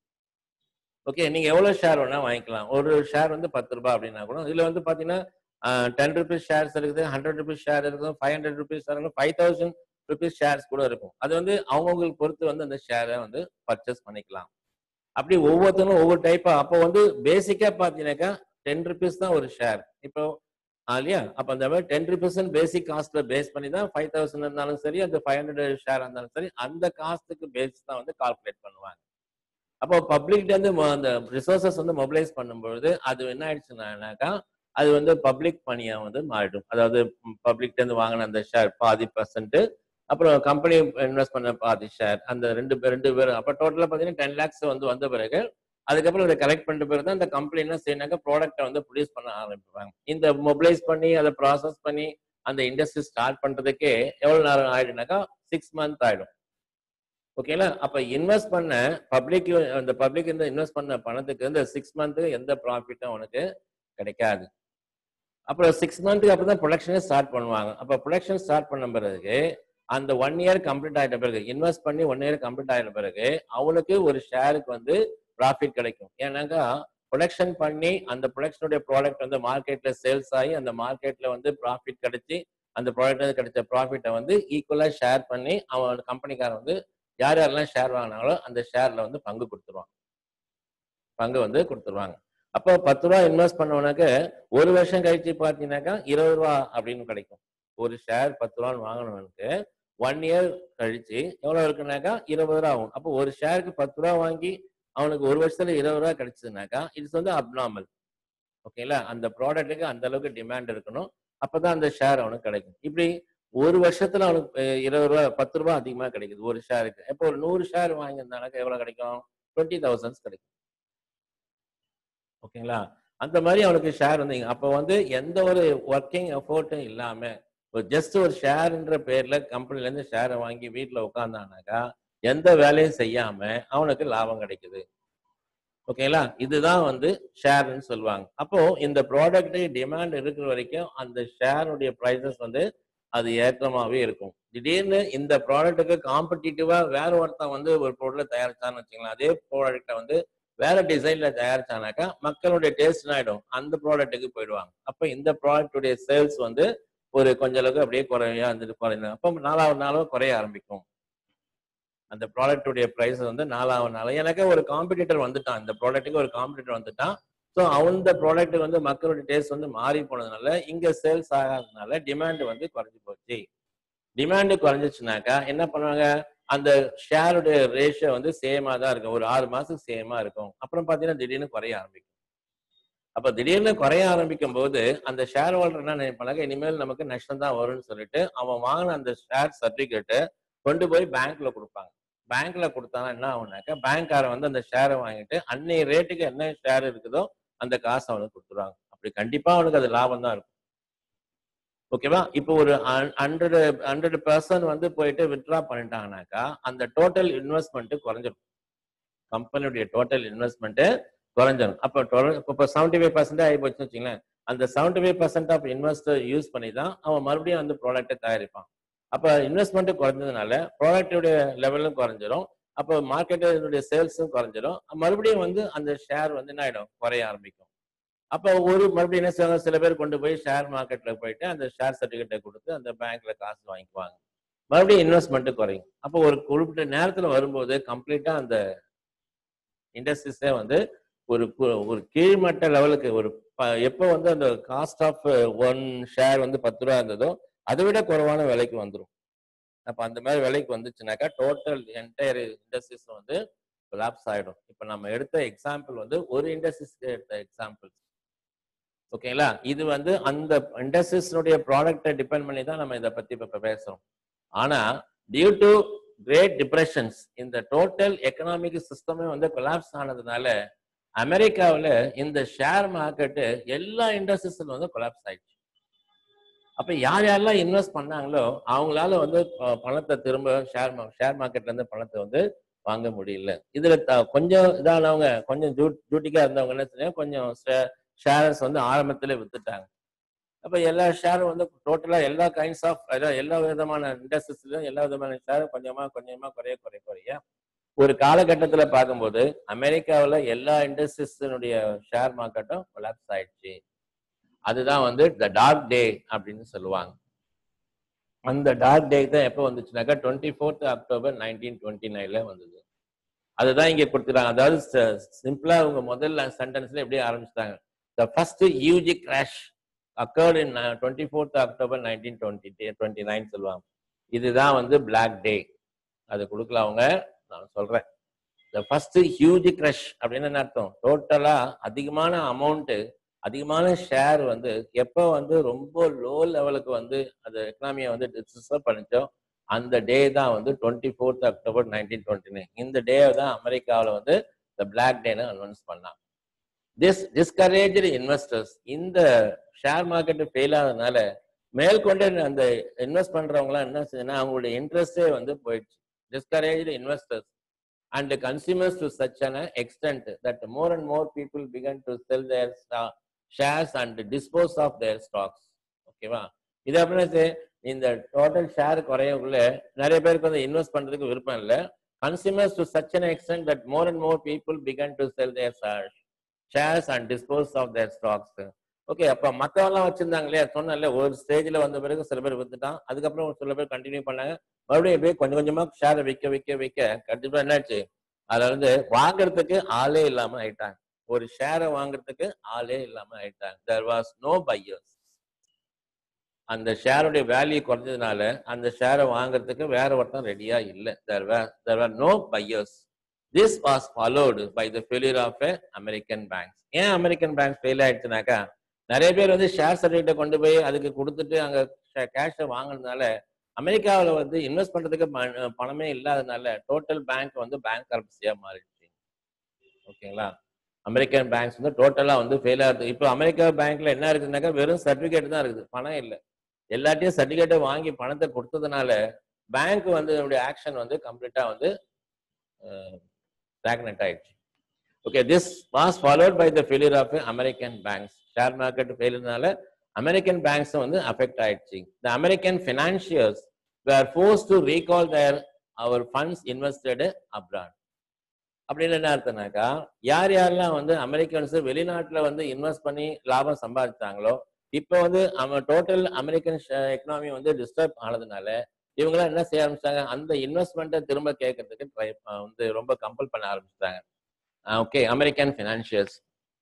ஓகே நீங்க எவ்வளவு ஷேர் வேணா வாங்கிக்கலாம் ஒரு ஷேர் வந்து பத்து ரூபாய் அப்படின்னா கூட இதுல வந்து பாத்தீங்கன்னா டென் ருபீஸ் ஷேர்ஸ் இருக்குது ஹண்ட்ரட் ருபீஸ் ஷேர் இருக்கும் ஃபைவ் ஹண்ட்ரட் ருபீஸ் இருக்கும் ஃபைவ் தௌசண்ட் ருபீஸ் ஷேர்ஸ் கூட இருக்கும் அது வந்து அவங்கவுங்களுக்கு பொறுத்து வந்து அந்த ஷேரை வந்து பர்ச்சேஸ் பண்ணிக்கலாம் அப்படி ஒவ்வொருத்தரும் ஒவ்வொரு டைப்பா அப்போ வந்து பேசிக்கா பாத்தீங்கன்னாக்கா டென் ருபீஸ் தான் ஒரு ஷேர் இப்போ ஆ, இல்லையா அப்ப அந்த மாதிரி டென் ருபீஸ் பேசிக் காஸ்ட்ல பேஸ் பண்ணி தான் ஃபைவ் தௌசண்ட் இருந்தாலும் சரி அந்த ஃபைவ் ஹண்ட்ரட் ஷேர் இருந்தாலும் சரி அந்த காஸ்ட்டுக்கு பேஸ் தான் வந்து கால்குலேட் பண்ணுவாங்க அப்போ பப்ளிக்ல இருந்து மொ- அந்த ரிசோர்சஸ் வந்து மொபிலைஸ் பண்ணும்பொழுது அது என்ன ஆயிடுச்சுனாக்கா அது வந்து பப்ளிக் பணியா வந்து மாறிடும் அதாவது பப்ளிக்ல இருந்து வாங்கின அந்த ஷேர் பாதி பர்சன்ட் அப்புறம் கம்பெனி இன்வெஸ்ட் பண்ண பாதி ஷேர் அந்த ரெண்டு பேர் ரெண்டு பேர் அப்ப டோட்டலா பாத்தீங்கன்னா டென் லேக்ஸ் வந்து வந்த பிறகு அதுக்கப்புறம் இதை கலெக்ட் பண்ணிட்ட பிறகு தான் இந்த கம்பெனி என்ன செய்யணாக்கா ப்ராடக்ட்டை வந்து ப்ரொடியூஸ் பண்ண ஆரம்பிப்பாங்க இந்த மொபிலைஸ் பண்ணி அதை ப்ராசஸ் பண்ணி அந்த இண்டஸ்ட்ரி ஸ்டார்ட் பண்றதுக்கே எவ்வளவு நேரம் ஆயிடுனாக்கா சிக்ஸ் மந்த் ஆயிடும் ஓகேங்களா அப்ப இன்வெஸ்ட் பண்ண பப்ளிக் அந்த பப்ளிக் இந்த இன்வெஸ்ட் பண்ண பணத்துக்கு இந்த சிக்ஸ் மந்த் எந்த ப்ராஃபிட்டும் உனக்கு கிடைக்காது அப்புறம் சிக்ஸ் மந்த்துக்கு அப்புறம் தான் ப்ரொடக்ஷனே ஸ்டார்ட் பண்ணுவாங்க அப்ப ப்ரொடக்ஷன் ஸ்டார்ட் பண்ண பிறகு அந்த ஒன் இயர் கம்ப்ளீட் ஆயிட்ட பிறகு இன்வெஸ்ட் பண்ணி ஒன் இயர் கம்ப்ளீட் ஆயிட்ட பிறகு அவனுக்கு ஒரு ஷேருக்கு வந்து ப்ராஃபிட் கிடைக்கும் ஏன்னாக்கா ப்ரொடக்ஷன் பண்ணி அந்த ப்ரொடக்ஷனுடைய ப்ராடக்ட் வந்து மார்க்கெட்ல சேல்ஸ் ஆகி அந்த மார்க்கெட்ல வந்து ப்ராஃபிட் கிடைச்சி அந்த ப்ராடக்ட் கிடைச்ச ப்ராஃபிட்டை வந்து ஈக்குவலா ஷேர் பண்ணி அவன் கம்பெனிக்காரன் வந்து யார் யாரெல்லாம் ஷேர் வாங்கினாங்களோ அந்த ஷேர்ல வந்து பங்கு கொடுத்துருவாங்க பங்கு வந்து கொடுத்துருவாங்க அப்போ பத்து ரூபா இன்வெஸ்ட் பண்ணவனாக்க ஒரு வருஷம் கழிச்சு பார்த்தீங்கன்னாக்கா இருபது ரூபா அப்படின்னு கிடைக்கும் ஒரு ஷேர் பத்து ரூபான்னு வாங்கினவனுக்கு ஒன் இயர் கழிச்சு எவ்வளவு இருக்குனாக்கா இருபது ரூபா ஆகும் அப்போ ஒரு ஷேருக்கு பத்து ரூபா வாங்கி அவனுக்கு ஒரு வருஷத்துல இருபது ரூபா கிடைச்சதுனாக்கா இட்ஸ் வந்து அப்நார்மல் ஓகேங்களா அந்த ப்ராடக்ட்டுக்கு அந்த அளவுக்கு டிமாண்ட் இருக்கணும் அப்பதான் அந்த ஷேர் அவனுக்கு கிடைக்கும் இப்படி ஒரு வருஷத்துல அவனுக்கு அஹ், இருபது ரூபா பத்து ரூபா அதிகமா கிடைக்குது ஒரு ஷேருக்கு இப்போ ஒரு நூறு ஷேர் வாங்கியிருந்தானாக்கா எவ்வளவு கிடைக்கும் டுவெண்ட்டி தௌசண்ட்ஸ் கிடைக்கும் ஓகேங்களா அந்த மாதிரி அவனுக்கு ஷேர் வந்தீங்க அப்போ வந்து எந்த ஒரு ஒர்க்கிங் எஃபோர்ட்டும் இல்லாம ஒரு ஜஸ்ட் ஒரு ஷேர்ன்ற பேர்ல கம்பெனில இருந்து ஷேரை வாங்கி வீட்டுல உட்கார்ந்தானாக்கா எந்த வேலையும் செய்யாம அவனுக்கு லாபம் கிடைக்குது ஓகேங்களா இதுதான் வந்து ஷேர்னு சொல்லுவாங்க அப்போ இந்த ப்ராடக்ட் டிமாண்ட் இருக்கிற வரைக்கும் அந்த ஷேருடைய ப்ரைசஸ் வந்து அது ஏற்றமாவே இருக்கும் திடீர்னு இந்த ப்ராடக்ட்டுக்கு காம்படிட்டிவா வேற ஒருத்தன் வந்து ஒரு பொருளை தயாரிச்சான்னு வச்சுக்கலாம் அதே ப்ராடக்ட்டை வந்து வேற டிசைன்ல தயாரிச்சானாக்கா மக்களுடைய டேஸ்ட் ஆயிடும் அந்த ப்ராடக்ட்டுக்கு போயிடுவாங்க அப்ப இந்த ப்ராடக்ட்டுடைய சேல்ஸ் வந்து ஒரு கொஞ்ச அளவுக்கு அப்படியே குறையா இருந்துட்டு குறையும் அப்போ நாலாவது நாளும் குறைய ஆரம்பிக்கும் அந்த ப்ராடக்ட்டுடைய ப்ரைஸ் வந்து நாலாவது நாள் எனக்கு ஒரு காம்படிட்டர் வந்துட்டான் இந்த ப்ராடக்ட்டுக்கு ஒரு காம்படிட்டர் வந்துட்டான் ஸோ அந்த ப்ராடக்ட் வந்து மக்களுடைய டேஸ்ட் வந்து மாறி போனதுனால இங்க சேல்ஸ் ஆகாததுனால டிமாண்ட் வந்து குறைஞ்சி போச்சு டிமாண்ட் குறைஞ்சிச்சுனாக்கா என்ன பண்ணுவாங்க அந்த ஷேருடைய ரேஷியோ வந்து சேமா தான் இருக்கும் ஒரு ஆறு மாசத்துக்கு சேமா இருக்கும் அப்புறம் பாத்தீங்கன்னா திடீர்னு குறைய ஆரம்பிக்கும் அப்ப திடீர்னு குறைய ஆரம்பிக்கும் போது அந்த ஷேர் ஹோல்டர் என்ன நினைப்பாங்க இனிமேல் நமக்கு நஷ்டம் தான் வரும்னு சொல்லிட்டு அவன் வாங்கின அந்த ஷேர் சர்டிபிகேட்டை கொண்டு போய் பேங்க்ல கொடுப்பாங்க பேங்க்ல கொடுத்தானா என்ன ஆகுனாக்கா பேங்க்காரன் வந்து அந்த ஷேரை வாங்கிட்டு அன்னைய ரேட்டுக்கு என்ன ஷேர் இருக்குதோ அந்த காசை அவனுக்கு கொடுத்துருவாங்க அப்படி கண்டிப்பா அவனுக்கு அது லாபம் தான் இருக்கும் ஓகேவா இப்போ ஒரு ஹண்ட்ரட் ஹண்ட்ரட் பர்சன்ட் வந்து போயிட்டு வித்ட்ரா பண்ணிட்டாங்கனாக்கா அந்த டோட்டல் இன்வெஸ்ட்மெண்ட் குறைஞ்சிரும் கம்பெனியுடைய டோட்டல் இன்வெஸ்ட்மெண்ட் குறைஞ்சிரும் அப்போ இப்போ செவன்டி ஃபைவ் பர்சன்ட் ஆகி போச்சுன்னு வச்சுங்களேன் அந்த seventy five percent of investor use பண்ணி தான் அவன் மறுபடியும் வந்து ப்ராடக்ட்டை தயாரிப்பான் அப்போ இன்வெஸ்ட்மெண்ட் குறைஞ்சதுனால ப்ராடக்ட்டுடைய லெவலும் குறைஞ்சிரும் அப்போ மார்க்கெட்டுடைய சேல்ஸும் குறைஞ்சிரும் மறுபடியும் வந்து அந்த ஷேர் வந்து என்ன ஆயிடும் குறைய ஆரம்பிக்கும் அப்போ ஒரு மறுபடியும் என்ன செய்வாங்க சில பேர் கொண்டு போய் ஷேர் மார்க்கெட்ல போயிட்டு அந்த ஷேர் சர்டிஃபிகேட்டை கொடுத்து அந்த பேங்க்ல காசு வாங்கிக்குவாங்க மறுபடியும் இன்வெஸ்ட்மெண்ட் குறையும் அப்போ ஒரு குறிப்பிட்ட நேரத்துல வரும்போது கம்ப்ளீட்டா அந்த இண்டஸ்ட்ரீஸே வந்து ஒரு கு- ஒரு கீழ்மட்ட லெவலுக்கு ஒரு ப- எப்போ வந்து அந்த காஸ்ட் ஆஃப் ஒன் ஷேர் வந்து பத்து ரூபா இருந்ததோ அதை விட குறைவான விலைக்கு வந்துடும் அப்ப அந்த மாதிரி விலைக்கு வந்துச்சுனாக்கா டோட்டல் என்டையர் இண்டஸ்ட்ரீஸ் வந்து கொலாப்ஸ் ஆயிடும் இப்ப நம்ம எடுத்த எக்ஸாம்பிள் வந்து ஒரு இண்டஸ்ட்ரீஸ்க்கு எடுத்த எக்ஸாம்பிள் ஓகேங்களா இது வந்து அந்த இண்டஸ்ட்ரீஸ்னுடைய ப்ராடக்ட்டை டிபெண்ட் பண்ணி தான் நம்ம இதை பத்தி இப்ப பேசுறோம் ஆனா டியூ டு கிரேட் டிப்ரெஷன்ஸ் இந்த டோட்டல் எக்கனாமிக் சிஸ்டமே வந்து கொலாப்ஸ் ஆனதுனால அமெரிக்காவுல இந்த ஷேர் மார்க்கெட்டு எல்லா இண்டஸ்ட்ரீஸ்ல வந்து கொலாப்ஸ் ஆயிடுச்சு அப்ப யார் யாரெல்லாம் இன்வெஸ்ட் பண்ணாங்களோ அவங்களால வந்து ப- பணத்தை திரும்ப ஷேர் ஷேர் மார்க்கெட்ல இருந்து பணத்தை வந்து வாங்க முடியல இதுல த- கொஞ்சம் இதானவங்க கொஞ்சம் ஜூட் ஜூட்டிக்கா இருந்தவங்க என்ன செஞ்சாங்க கொஞ்சம் ஷேர்ஸ் வந்து ஆரம்பத்துல வித்துட்டாங்க அப்ப எல்லா ஷேரும் வந்து டோட்டலா எல்லா கைண்ட்ஸ் ஆஃப் எல்லா விதமான இண்டஸ்ட்ரீஸ்லயும் எல்லா விதமான ஷேரும் கொஞ்சமா கொஞ்சமா குறைய குறைய குறைய ஒரு காலகட்டத்துல பார்க்கும்போது அமெரிக்காவுல எல்லா இண்டஸ்ட்ரீஸினுடைய ஷேர் மார்க்கெட்டும் கொலாப்ஸ் ஆயிடுச்சு அதுதான் வந்து த டார்க் டே அப்படின்னு சொல்லுவாங்க அந்த டார்க் டே தான் எப்போ வந்துச்சுனாக்கா twenty fourth October nineteen twenty நைன்ல வந்தது அதுதான் இங்க கொடுத்துருக்காங்க அதாவது சிம்பிளா அவங்க முதல்ல சென்டென்ஸ்ல எப்படி ஆரம்பிச்சிட்டாங்க the first huge crash occurred in twenty fourth October nineteen twenty twenty nine சொல்லுவாங்க இதுதான் வந்து பிளாக் டே அது கொடுக்கல அவங்க நான் சொல்றேன் த ஃபர்ஸ்ட் ஹியூஜ் கிரஷ் அப்படின்னு என்ன அர்த்தம் டோட்டலா அதிகமான அமௌண்ட் அதிகமான ஷேர் வந்து எப்போ வந்து ரொம்ப லோ லெவலுக்கு வந்து அந்த எக்கனாமியை வந்து டிஸ்டர்ப் பண்ணிச்சோ அந்த டே தான் வந்து twenty fourth October nineteen twenty nine இந்த டே தான் அமெரிக்காவில் வந்து த பிளாக் டேன்னு அனௌன்ஸ் பண்ணாங்க திஸ் டிஸ்கரேஜ் இன்வெஸ்டர்ஸ் இந்த ஷேர் மார்க்கெட் ஃபெயில் ஆனதுனால மேற்கொண்டு அந்த இன்வெஸ்ட் பண்றவங்களாம் என்ன செய்யுதுன்னா அவங்களுடைய இன்ட்ரெஸ்டே வந்து போயிடுச்சு discouraged investors and the consumers to such an extent that more and more people began to sell their sta- shares and dispose of their stocks. ஓகேவா இது அப்படின்னா இந்த டோட்டல் ஷேர் குறையக்குள்ள நிறைய பேருக்கு வந்து இன்வெஸ்ட் பண்றதுக்கு விருப்பம் இல்லை consumers to such an extent that more and more people began to sell their shares and dispose of their stocks okay அப்ப மத்தவெல்லாம் வச்சிருந்தாங்க இல்லையா சொன்னேன்ல ஒரு ஸ்டேஜ்ல வந்த பிறகு சில பேர் வித்துட்டான் அதுக்கப்புறம் சில பேர் கண்டினியூ பண்ணாங்க மறுபடியும் போய் கொஞ்சம் கொஞ்சமா ஷேரை விற்க விற்க விற்க கண்டிப்பா என்னாச்சு அதுல வந்து வாங்குறதுக்கு ஆளே இல்லாம ஆயிட்டாங்க ஒரு ஷேரை வாங்குறதுக்கு ஆளே இல்லாம ஆயிட்டாங்க தெர் வாஸ் நோ பையர்ஸ் அந்த ஷேருடைய வேல்யூ குறைஞ்சதுனால அந்த ஷேரை வாங்குறதுக்கு வேற ஒருத்தன் ரெடியா இல்லை there there are no buyers this was followed by the failure of American banks ஏன் அமெரிக்கன் பேங்க் ஃபெயில் ஆயிடுச்சுனாக்கா நிறைய பேர் வந்து ஷேர் சர்டிஃபிகேட்டை கொண்டு போய் அதுக்கு கொடுத்துட்டு அங்க கேஷை வாங்கினதுனால அமெரிக்காவில் வந்து இன்வெஸ்ட் பண்றதுக்கு ப- பணமே இல்லாதனால டோட்டல் பேங்க் வந்து பேங்க் கரப்சியா மாறிடுச்சு ஓகேங்களா அமெரிக்கன் பேங்க்ஸ் வந்து டோட்டலா வந்து ஃபெயில் ஆகுது இப்போ அமெரிக்கா பேங்க்ல என்ன இருக்குதுனாக்கா வெறும் சர்டிஃபிகேட் தான் இருக்குது பணம் இல்லை எல்லாத்தையும் சர்டிஃபிகேட்டை வாங்கி பணத்தை கொடுத்ததுனால பேங்க் வந்து அதனுடைய ஆக்ஷன் வந்து கம்ப்ளீட்டா வந்து ஸ்டாக்னட் ஆயிடுச்சு okay this was followed by the failure of American banks share market ஃபெயிலியர்னால அமெரிக்கன் பேங்க்ஸ் வந்து அஃபெக்ட் ஆயிடுச்சு the American financiers were force to recall their our funds invested abroad அப்படின்னு என்ன அர்த்தம்னாக்கா யார் யாரெல்லாம் வந்து அமெரிக்கன்ஸ் வெளிநாட்டுல வந்து இன்வெஸ்ட் பண்ணி லாபம் சம்பாதிச்சாங்களோ இப்போ வந்து அவன் டோட்டல் அமெரிக்கன் எக்கனாமி வந்து டிஸ்டர்ப் ஆனதுனால இவங்களாம் என்ன செய்ய ஆரம்பிச்சிட்டாங்க அந்த இன்வெஸ்ட்மெண்ட்டை திரும்ப கேட்கறதுக்கு ட்ரை வந்து ரொம்ப கம்பல் பண்ண ஆரம்பிச்சிட்டாங்க ஓகே அமெரிக்கன் ஃபினான்ஷியல்ஸ்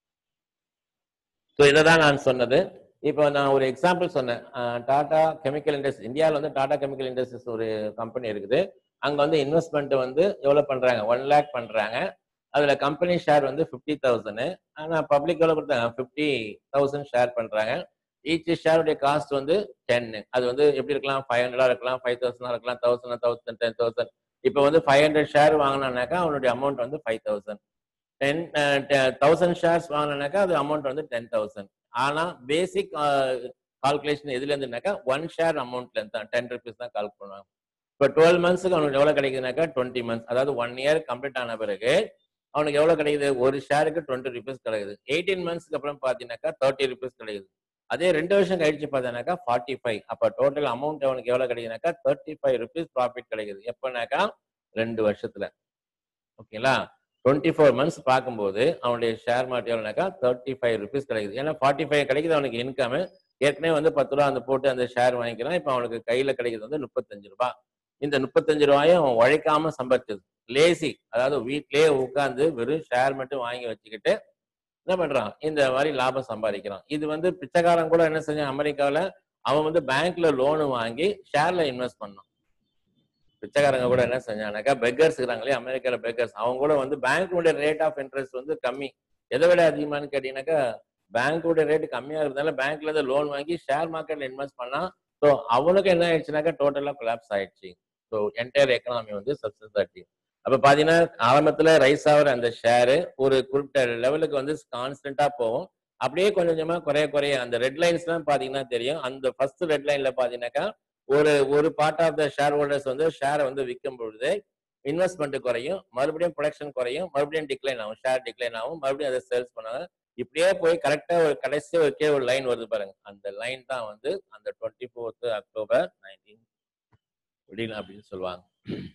ஸோ இதை தான் நான் சொன்னது இப்போ நான் ஒரு எக்ஸாம்பிள் சொன்னேன் டாடா கெமிக்கல் இண்டஸ்ட்ரி இந்தியாவில் வந்து டாடா கெமிக்கல் இண்டஸ்ட்ரீஸ் ஒரு கம்பெனி இருக்குது அங்கே வந்து இன்வெஸ்ட்மெண்ட் வந்து எவ்வளோ பண்ணுறாங்க ஒன் லேக் பண்ணுறாங்க அதில் கம்பெனி ஷேர் வந்து ஃபிஃப்டி தௌசண்ட் ஆனால் பப்ளிக் எவ்வளோ கொடுத்தாங்க ஃபிஃப்டி தௌசண்ட் ஷேர் பண்ணுறாங்க ஈச் ஷேருடைய காஸ்ட் வந்து டென்னு அது வந்து எப்படி இருக்கலாம் ஃபைவ் ஹண்ட்ரடா இருக்கலாம் ஃபைவ் தௌசண்டா இருக்கலாம் தௌசண்ட் தௌசண்ட் டென் தௌசண்ட் இப்போ வந்து ஃபைவ் ஹண்ட்ரட் ஷேர் வாங்கினாக்கா அவனுடைய அமௌண்ட் வந்து five thousand ten thousand shares வாங்கினாக்கா அது அமௌண்ட் வந்து டென் தௌசண்ட் ஆனால் பேசிக் கால்குலேஷன் எதுல இருந்துனாக்கா ஒன் ஷேர் அமௌண்ட்ல இருந்து தான் டென் ருபீஸ் தான் கால்குலேட் பண்ணுவாங்க இப்போ டுவெல் மந்த்ஸ்க்கு அவனுக்கு எவ்வளோ கிடைக்குதுனாக்கா டுவெண்ட்டி மந்த்ஸ் அதாவது ஒன் இயர் கம்ப்ளீட் ஆன பிறகு அவனுக்கு எவ்வளோ கிடைக்குது ஒரு ஷேருக்கு டுவெண்ட்டி ருபீஸ் கிடைக்குது எயிட்டீன் மந்த்ஸ்க்கு அப்புறம் பார்த்தீங்கன்னாக்கா தேர்ட்டி ருபீஸ் கிடைக்குது அதே ரெண்டு வருஷம் கழிச்சு பார்த்தீங்கன்னாக்கா ஃபார்ட்டி ஃபைவ் அப்போ டோட்டல் அமௌண்ட் அவனுக்கு எவ்வளோ கிடைக்குதுனாக்கா தேர்ட்டி ஃபைவ் ருபீஸ் ப்ராஃபிட் கிடைக்குது எப்போனாக்கா ரெண்டு வருஷத்துல ஓகேங்களா டுவெண்ட்டி ஃபோர் மந்த்ஸ் பார்க்கும்போது அவனுடைய ஷேர் மார்க்கெட் எவ்வளோனாக்கா தேர்ட்டி ஃபைவ் ருபீஸ் கிடைக்குது ஏன்னா ஃபார்ட்டி ஃபைவ் கிடைக்குது அவனுக்கு இன்கம் ஏற்கனவே வந்து பத்து ரூபா அந்த போட்டு அந்த ஷேர் வாங்கிக்கிறான் இப்போ அவனுக்கு கையில் கிடைக்கிறது வந்து முப்பத்தஞ்சு ரூபாய் இந்த முப்பத்தஞ்சு ரூபாயும் அவன் உழைக்காம சம்பாதிச்சது லேசி அதாவது வீட்லயே உட்காந்து வெறும் ஷேர் மட்டும் வாங்கி வச்சுக்கிட்டு என்ன பண்றான் இந்த மாதிரி லாபம் சம்பாதிக்கிறான் இது வந்து பிச்சைக்காரன் கூட என்ன செஞ்சான் அமெரிக்காவில் அவன் வந்து பேங்க்ல லோனு வாங்கி ஷேர்ல இன்வெஸ்ட் பண்ணான் பிச்சைக்காரங்க கூட என்ன செஞ்சானாக்கா பெக்கர்ஸ் இருக்கிறாங்களே அமெரிக்கால பெக்கர்ஸ் அவங்க கூட வந்து பேங்க்குடைய ரேட் ஆஃப் இன்ட்ரெஸ்ட் வந்து கம்மி எதை விட அதிகமானு கேட்டீங்கன்னாக்கா பேங்க்குடைய ரேட் கம்மியா இருக்கிறதால பேங்க்ல இருந்து லோன் வாங்கி ஷேர் மார்க்கெட்ல இன்வெஸ்ட் பண்ணா ஸோ அவனுக்கு என்ன ஆயிடுச்சுனாக்கா டோட்டலா கொலாப்ஸ் ஆயிடுச்சு ஸோ என்டையர் எக்கனாமி வந்து சக்சஸ் ஆச்சு அப்ப பாத்தீங்கன்னா ஆரம்பத்துல ரைஸ் ஆகிற அந்த ஷேரு ஒரு குறிப்பிட்ட லெவலுக்கு வந்து கான்ஸ்டன்டா போகும் அப்படியே கொஞ்சம் கொஞ்சமா குறைய குறைய அந்த ரெட் லைன்ஸ் தான் பாத்தீங்கன்னா தெரியும் அந்த ஃபர்ஸ்ட் ரெட் லைன்ல பாத்தீங்கன்னாக்கா ஒரு ஒரு part of the shareholders வந்து ஷேரை வந்து விற்கும் பொழுது இன்வெஸ்ட்மெண்ட் குறையும் மறுபடியும் ப்ரொடக்ஷன் குறையும் மறுபடியும் டிக்ளைன் ஆகும் ஷேர் டிக்ளைன் ஆகும் மறுபடியும் அதை சேல்ஸ் பண்ணாங்க இப்படியே போய் கரெக்டா ஒரு கடைசி ஒரு கே ஒரு லைன் வருது பாருங்க அந்த லைன் தான் வந்து அந்த டுவெண்ட்டி ஃபோர்த் அக்டோபர் நைன்டீன் அப்படின்னு சொல்லுவாங்க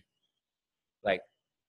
ரைட்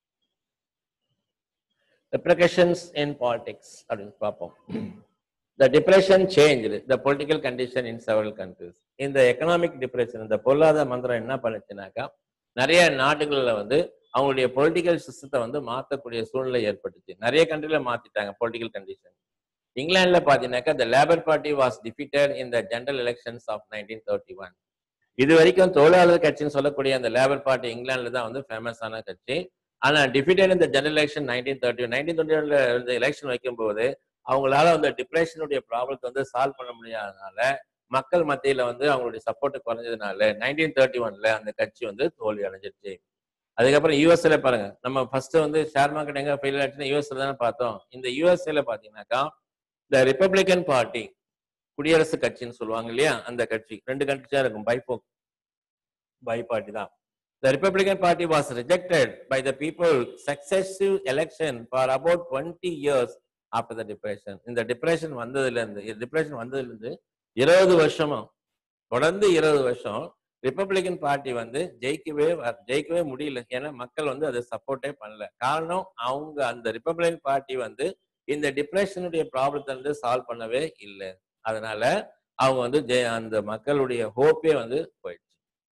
repercussions in politics அப்படின்னு பார்ப்போம் the depression changed the political condition in several countries இந்த எக்கனாமிக் டிப்ரெஷன் இந்த பொருளாதார மந்திரம் என்ன பண்ணுச்சுனாக்கா நிறைய நாடுகள்ல வந்து அவங்களுடைய பொலிட்டிக்கல் சிஸ்டத்தை வந்து மாற்றக்கூடிய சூழ்நிலை ஏற்பட்டுச்சு நிறைய கண்ட்ரில மாத்திட்டாங்க பொலிட்டிக்கல் கண்டிஷன் இங்கிலாந்துல பாத்தீங்கன்னாக்கா the Labour Party was defeated in the general elections of nineteen thirty one இது வரைக்கும் தொழிலாளர் கட்சின்னு சொல்லக்கூடிய அந்த லேபர் பார்ட்டி இங்கிலாந்துல தான் வந்து ஃபேமஸான கட்சி ஆனா டிஃபிட்டட் இந்த general election nineteen thirty nineteen thirty ஒன்ல இந்த எலெக்ஷன் வைக்கும்போது அவங்களால அந்த டிப்ரெஷனுடைய ப்ராப்ளத்தை வந்து சால்வ் பண்ண முடியாதனால மக்கள் மத்தியில வந்து அவங்களுடைய சப்போர்ட் குறைஞ்சதுனால நைன்டீன் தேர்ட்டி ஒன்ல அந்த கட்சி வந்து தோல்வி அடைஞ்சிருச்சு அதுக்கப்புறம் யூஎஸ்ஏல பாருங்க நம்ம ஃபர்ஸ்ட் வந்து ஷேர் மார்க்கெட் எங்க ஃபெயில் ஆச்சுன்னா யூஎஸ்ல தானே பார்த்தோம் இந்த யூஎஸ்ஏல பாத்தீங்கன்னாக்கா இந்த ரிப்பப்ளிகன் பார்ட்டி குடியரசு கட்சின்னு சொல்லுவாங்க இல்லையா அந்த கட்சி ரெண்டு கட்சியா இருக்கும் பைபோ பை பார்ட்டி தான் The Republican Party was rejected by the people successive election for about 20 years after the depression. இந்த டிப்ரெஷன் வந்ததுல இருந்து டிப்ரெஷன் வந்ததுல இருந்து இருபது வருஷமா தொடர்ந்து இருபது வருஷம் ரிப்பப்ளிகன் பார்ட்டி வந்து ஜெயிக்கவே வ- ஜெயிக்கவே முடியல ஏன்னா மக்கள் வந்து அதை சப்போர்ட்டே பண்ணல காரணம் அவங்க அந்த ரிப்பப்ளிகன் பார்ட்டி வந்து இந்த டிப்ரெஷனுடைய ப்ராப்ளத்தை வந்து சால்வ் பண்ணவே இல்லை அதனால அவங்க வந்து ஜெய- அந்த மக்களுடைய ஹோப்பே வந்து போயிடுச்சு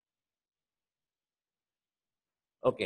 okay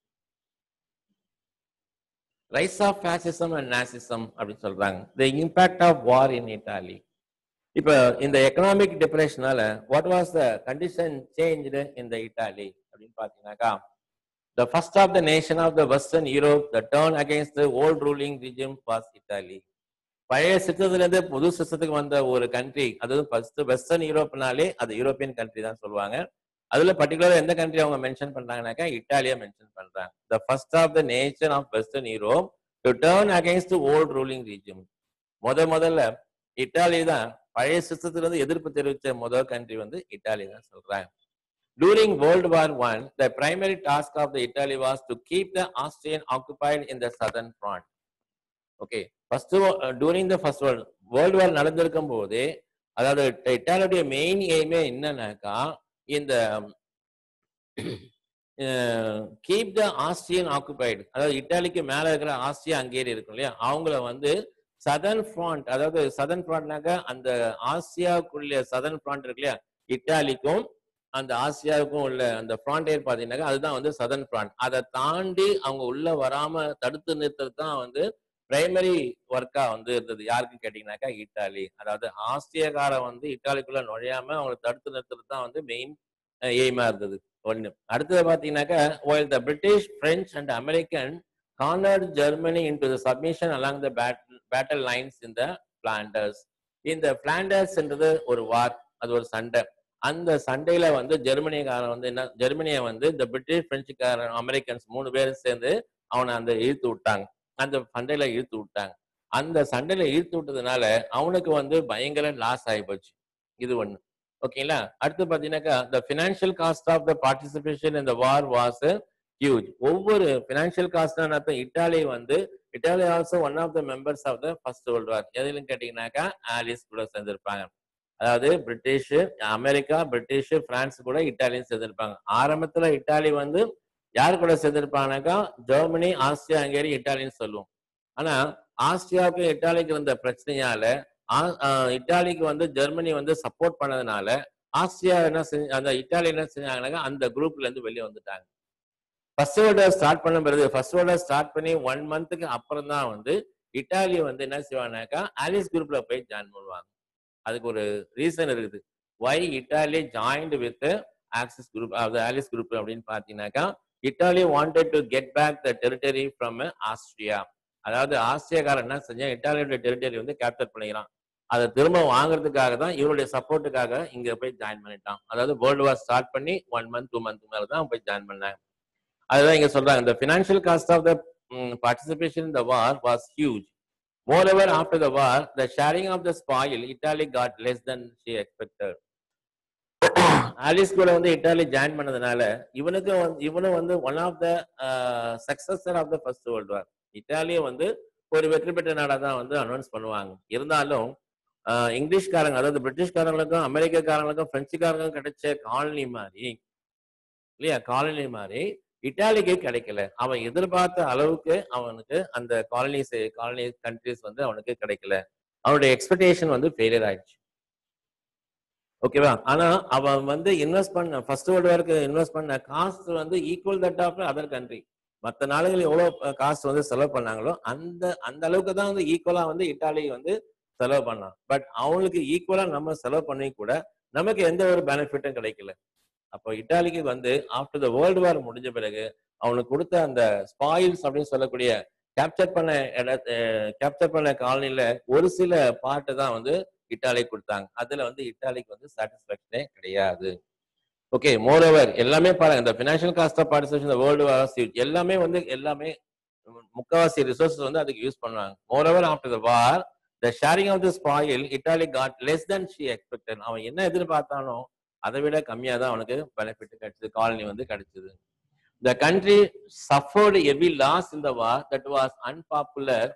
rise of fascism and Nazism அப்படின்னு சொல்றாங்க the impact of war in Italy இப்ப இந்த எக்கனாமிக் டிப்ரெஷனால what was the condition changed in the Italy அப்படின்னு பாத்தீங்கன்னாக்கா the first of the nation of the western Europe the turn against the old ruling regime was Italy பழைய சிஸ்டத்துல இருந்து புது சிஸ்டத்துக்கு வந்த ஒரு கண்ட்ரி அதாவது ஃபர்ஸ்ட் வெஸ்டர்ன் யூரோப்னாலே அது யூரோப்பியன் கண்ட்ரி தான் சொல்லுவாங்க அதுல பர்டிகுலரா எந்த கண்ட்ரி அவங்க மென்ஷன் பண்றாங்கனாக்கா இட்டாலியா மென்ஷன் பண்றாங்க the first of the nation of western Europe to turn against old ruling regime முத முதல்ல இட்டாலி தான் பழைய சிஸ்டத்துல இருந்து எதிர்ப்பு தெரிவிச்ச முதல் கண்ட்ரி வந்து இட்டாலி தான் சொல்றாங்க During World War One, the primary task of the Italy was to keep the Austrian occupied in the southern front. Okay first during the first world world வார் நடந்திருக்கும் போது அதாவது இட்டாலியுடைய மெயின் எய்மே என்னன்னாக்கா இந்த கீப் த ஆஸ்ட்ரியன் ஆக்குபைடு அதாவது இட்டாலிக்கு மேல இருக்கிற Austria Hungary இருக்கும் இல்லையா அவங்கள வந்து சதர்ன் ஃப்ராண்ட் அதாவது சதர்ன் ஃப்ராண்ட்னாக்க அந்த ஆசியாவுக்குள்ள சதர்ன் ஃப்ராண்ட் இருக்கு இல்லையா இட்டாலிக்கும் அந்த ஆசியாவுக்கும் உள்ள அந்த ஃப்ராண்டேர் பாத்தீங்கன்னாக்கா அதுதான் வந்து சதர்ன் ஃப்ராண்ட் அதை தாண்டி அவங்க உள்ள வராம தடுத்து நிறுத்துறது தான் வந்து பிரைமரி ஒர்க்கா வந்து இருந்தது யாருக்குன்னு கேட்டீங்கன்னாக்கா இட்டாலி அதாவது ஆஸ்திரியக்காரன் வந்து இட்டாலிக்குள்ள நுழையாம அவங்களை தடுத்து நிறுத்துறது தான் வந்து மெயின் எய்மா இருந்தது ஒண்ணு அடுத்தது பாத்தீங்கன்னாக்கா while the British French and American cornered Germany into the submission along the battle lines இந்த பிளாண்டர்ஸ் இந்த பிளாண்டர்ஸ்ன்றது ஒரு வார் அது ஒரு சண்டை அந்த சண்டையில வந்து ஜெர்மனிக்காரன் வந்து என்ன ஜெர்மனியை வந்து இந்த பிரிட்டிஷ் பிரெஞ்சுக்காரன் அமெரிக்கன்ஸ் மூணு பேரும் சேர்ந்து அவனை அந்த இழுத்து விட்டாங்க அந்த சண்டையில இழுத்து விட்டாங்க அந்த சண்டையில இழுத்து விட்டதுனால அவனுக்கு வந்து பயங்கர லாஸ் ஆகி போச்சு இது ஒண்ணு ஓகேங்களா அடுத்து பாத்தீங்கன்னாக்கா the financial cost of the participation இந்த வார் வாஸ் ஹியூஜ் ஒவ்வொரு பினான்சியல் காஸ்ட் அர்த்தம் இட்டாலி வந்து Italy also one of the members of the first world war எதுலன்னு கேட்டீங்கன்னாக்கா ஆலிஸ் கூட சேர்ந்திருப்பாங்க அதாவது பிரிட்டிஷ் அமெரிக்கா பிரிட்டிஷ் பிரான்ஸ் கூட இட்டாலியும் சேர்ந்திருப்பாங்க ஆரம்பத்துல இட்டாலி வந்து யார் கூட சேர்ந்திருப்பாங்கனாக்கா ஜெர்மனி ஆஸ்திரியா ஹங்கேரி இட்டாலின்னு சொல்லுவோம் ஆனா ஆஸ்திரியாவுக்கு இட்டாலிக்கு இருந்த பிரச்சனையால ஆ- ஆஹ் இட்டாலிக்கு வந்து ஜெர்மனி வந்து சப்போர்ட் பண்ணதுனால ஆஸ்திரியா என்ன செஞ்சு அந்த இட்டாலி என்ன செஞ்சாங்கன்னாக்கா அந்த குரூப்ல இருந்து வெளியே வந்துட்டாங்க ஃபர்ஸ்ட் வேர்ல்டு ஸ்டார்ட் பண்ண பிறகு ஃபர்ஸ்ட் வேர்ல்டு ஸ்டார்ட் பண்ணி ஒன் மந்த்துக்கு அப்புறம் தான் வந்து இட்டாலி வந்து என்ன செய்வாங்கனாக்கா ஆலிஸ் குரூப்ல போய் ஜாயின் பண்ணுவாங்க அதுக்கு ஒரு ரீசன் இருக்குது why Italy joined with Axis group அது ஆலிஸ் குரூப் அப்படின்னு பார்த்தீங்கன்னாக்கா Italy wanted to get back the territory from Austria அதாவது ஆஸ்திரியாக்காரன் என்ன செஞ்சா இட்டாலியோட டெரிட்டரி வந்து கேப்சர் பண்ணிக்கிறான் அதை திரும்ப வாங்குறதுக்காக தான் இவருடைய சப்போர்ட்டுக்காக இங்க போய் ஜாயின் பண்ணிட்டான் அதாவது வேர்ல்டு வார் ஸ்டார்ட் பண்ணி ஒன் மந்த் டூ மந்த் மேல தான் போய் ஜாயின் பண்ணாங்க அதுதான் இங்க சொல்றாங்க the financial cost of the mm, participation in the war was huge moreover after the war the sharing of the spoil italy got less than she expected allies கூட வந்து Italy join பண்ணதுனால இவனுக்கு வந்து இவனும் வந்து one of the successor of the first world war இட்டாலியும் வந்து ஒரு வெற்றி பெற்ற நாடா தான் வந்து அனௌன்ஸ் பண்ணுவாங்க இருந்தாலும் ஆஹ் இங்கிலீஷ்காரங்க அதாவது பிரிட்டிஷ்காரங்களுக்கும் அமெரிக்கக்காரங்களுக்கும் பிரெஞ்சுக்காரங்களுக்கும் கிடைச்ச காலனி மாதிரி இல்லையா காலனி மாதிரி இட்டாலிக்கு கிடைக்கல அவன் எதிர்பார்த்த அளவுக்கு அவனுக்கு அந்த காலனிஸ் காலனி கண்ட்ரிஸ் வந்து அவனுக்கு கிடைக்கல அவனுடைய எக்ஸ்பெக்டேஷன் வந்து ஃபெயிலியர் ஆயிடுச்சு ஓகேவா ஆனா அவன் வந்து இன்வெஸ்ட் பண்ண ஃபர்ஸ்ட் வேர்ல்டு வாருக்கு இன்வெஸ்ட் பண்ண காஸ்ட் வந்து equal that of other country மற்ற நாடுகள் எவ்வளவு காஸ்ட் வந்து செலவு பண்ணாங்களோ அந்த அந்த அளவுக்கு தான் வந்து ஈக்குவலா வந்து இட்டாலி வந்து செலவு பண்ணான் பட் அவங்களுக்கு ஈக்குவலா நம்ம செலவு பண்ணி கூட நமக்கு எந்த ஒரு பெனிஃபிட்டும் கிடைக்கல அப்போ இட்டாலிக்கு வந்து ஆஃப்டர் த வேர்ல்டு வார் முடிஞ்ச பிறகு அவனுக்கு கொடுத்த அந்த ஸ்பாயில்ஸ் அப்படின்னு சொல்லக்கூடிய கேப்சர் பண்ண கேப்சர் பண்ண காலனில ஒரு சில பார்ட்டு தான் வந்து இட்டாலிக்கு கொடுத்தாங்க அதுல வந்து இட்டாலிக்கு வந்து சாட்டிஸ்பாக்சனே கிடையாது ஓகே மோர் ஓவர் எல்லாமே பாருங்க இந்த financial cost of participation world war எல்லாமே வந்து எல்லாமே முக்கவாசி ரிசோர்சஸ் வந்து அதுக்கு யூஸ் பண்ணுவாங்க moreover after the war the sharing of the spoil Italy got less then she expected அவன் என்ன எதிர்பார்த்தானோ அதை விட கம்மியா தான் அவனுக்கு பெனிஃபிட் கிடைச்சது காலனி வந்து கிடைச்சது the country suffered heavy loss in the war that was unpopular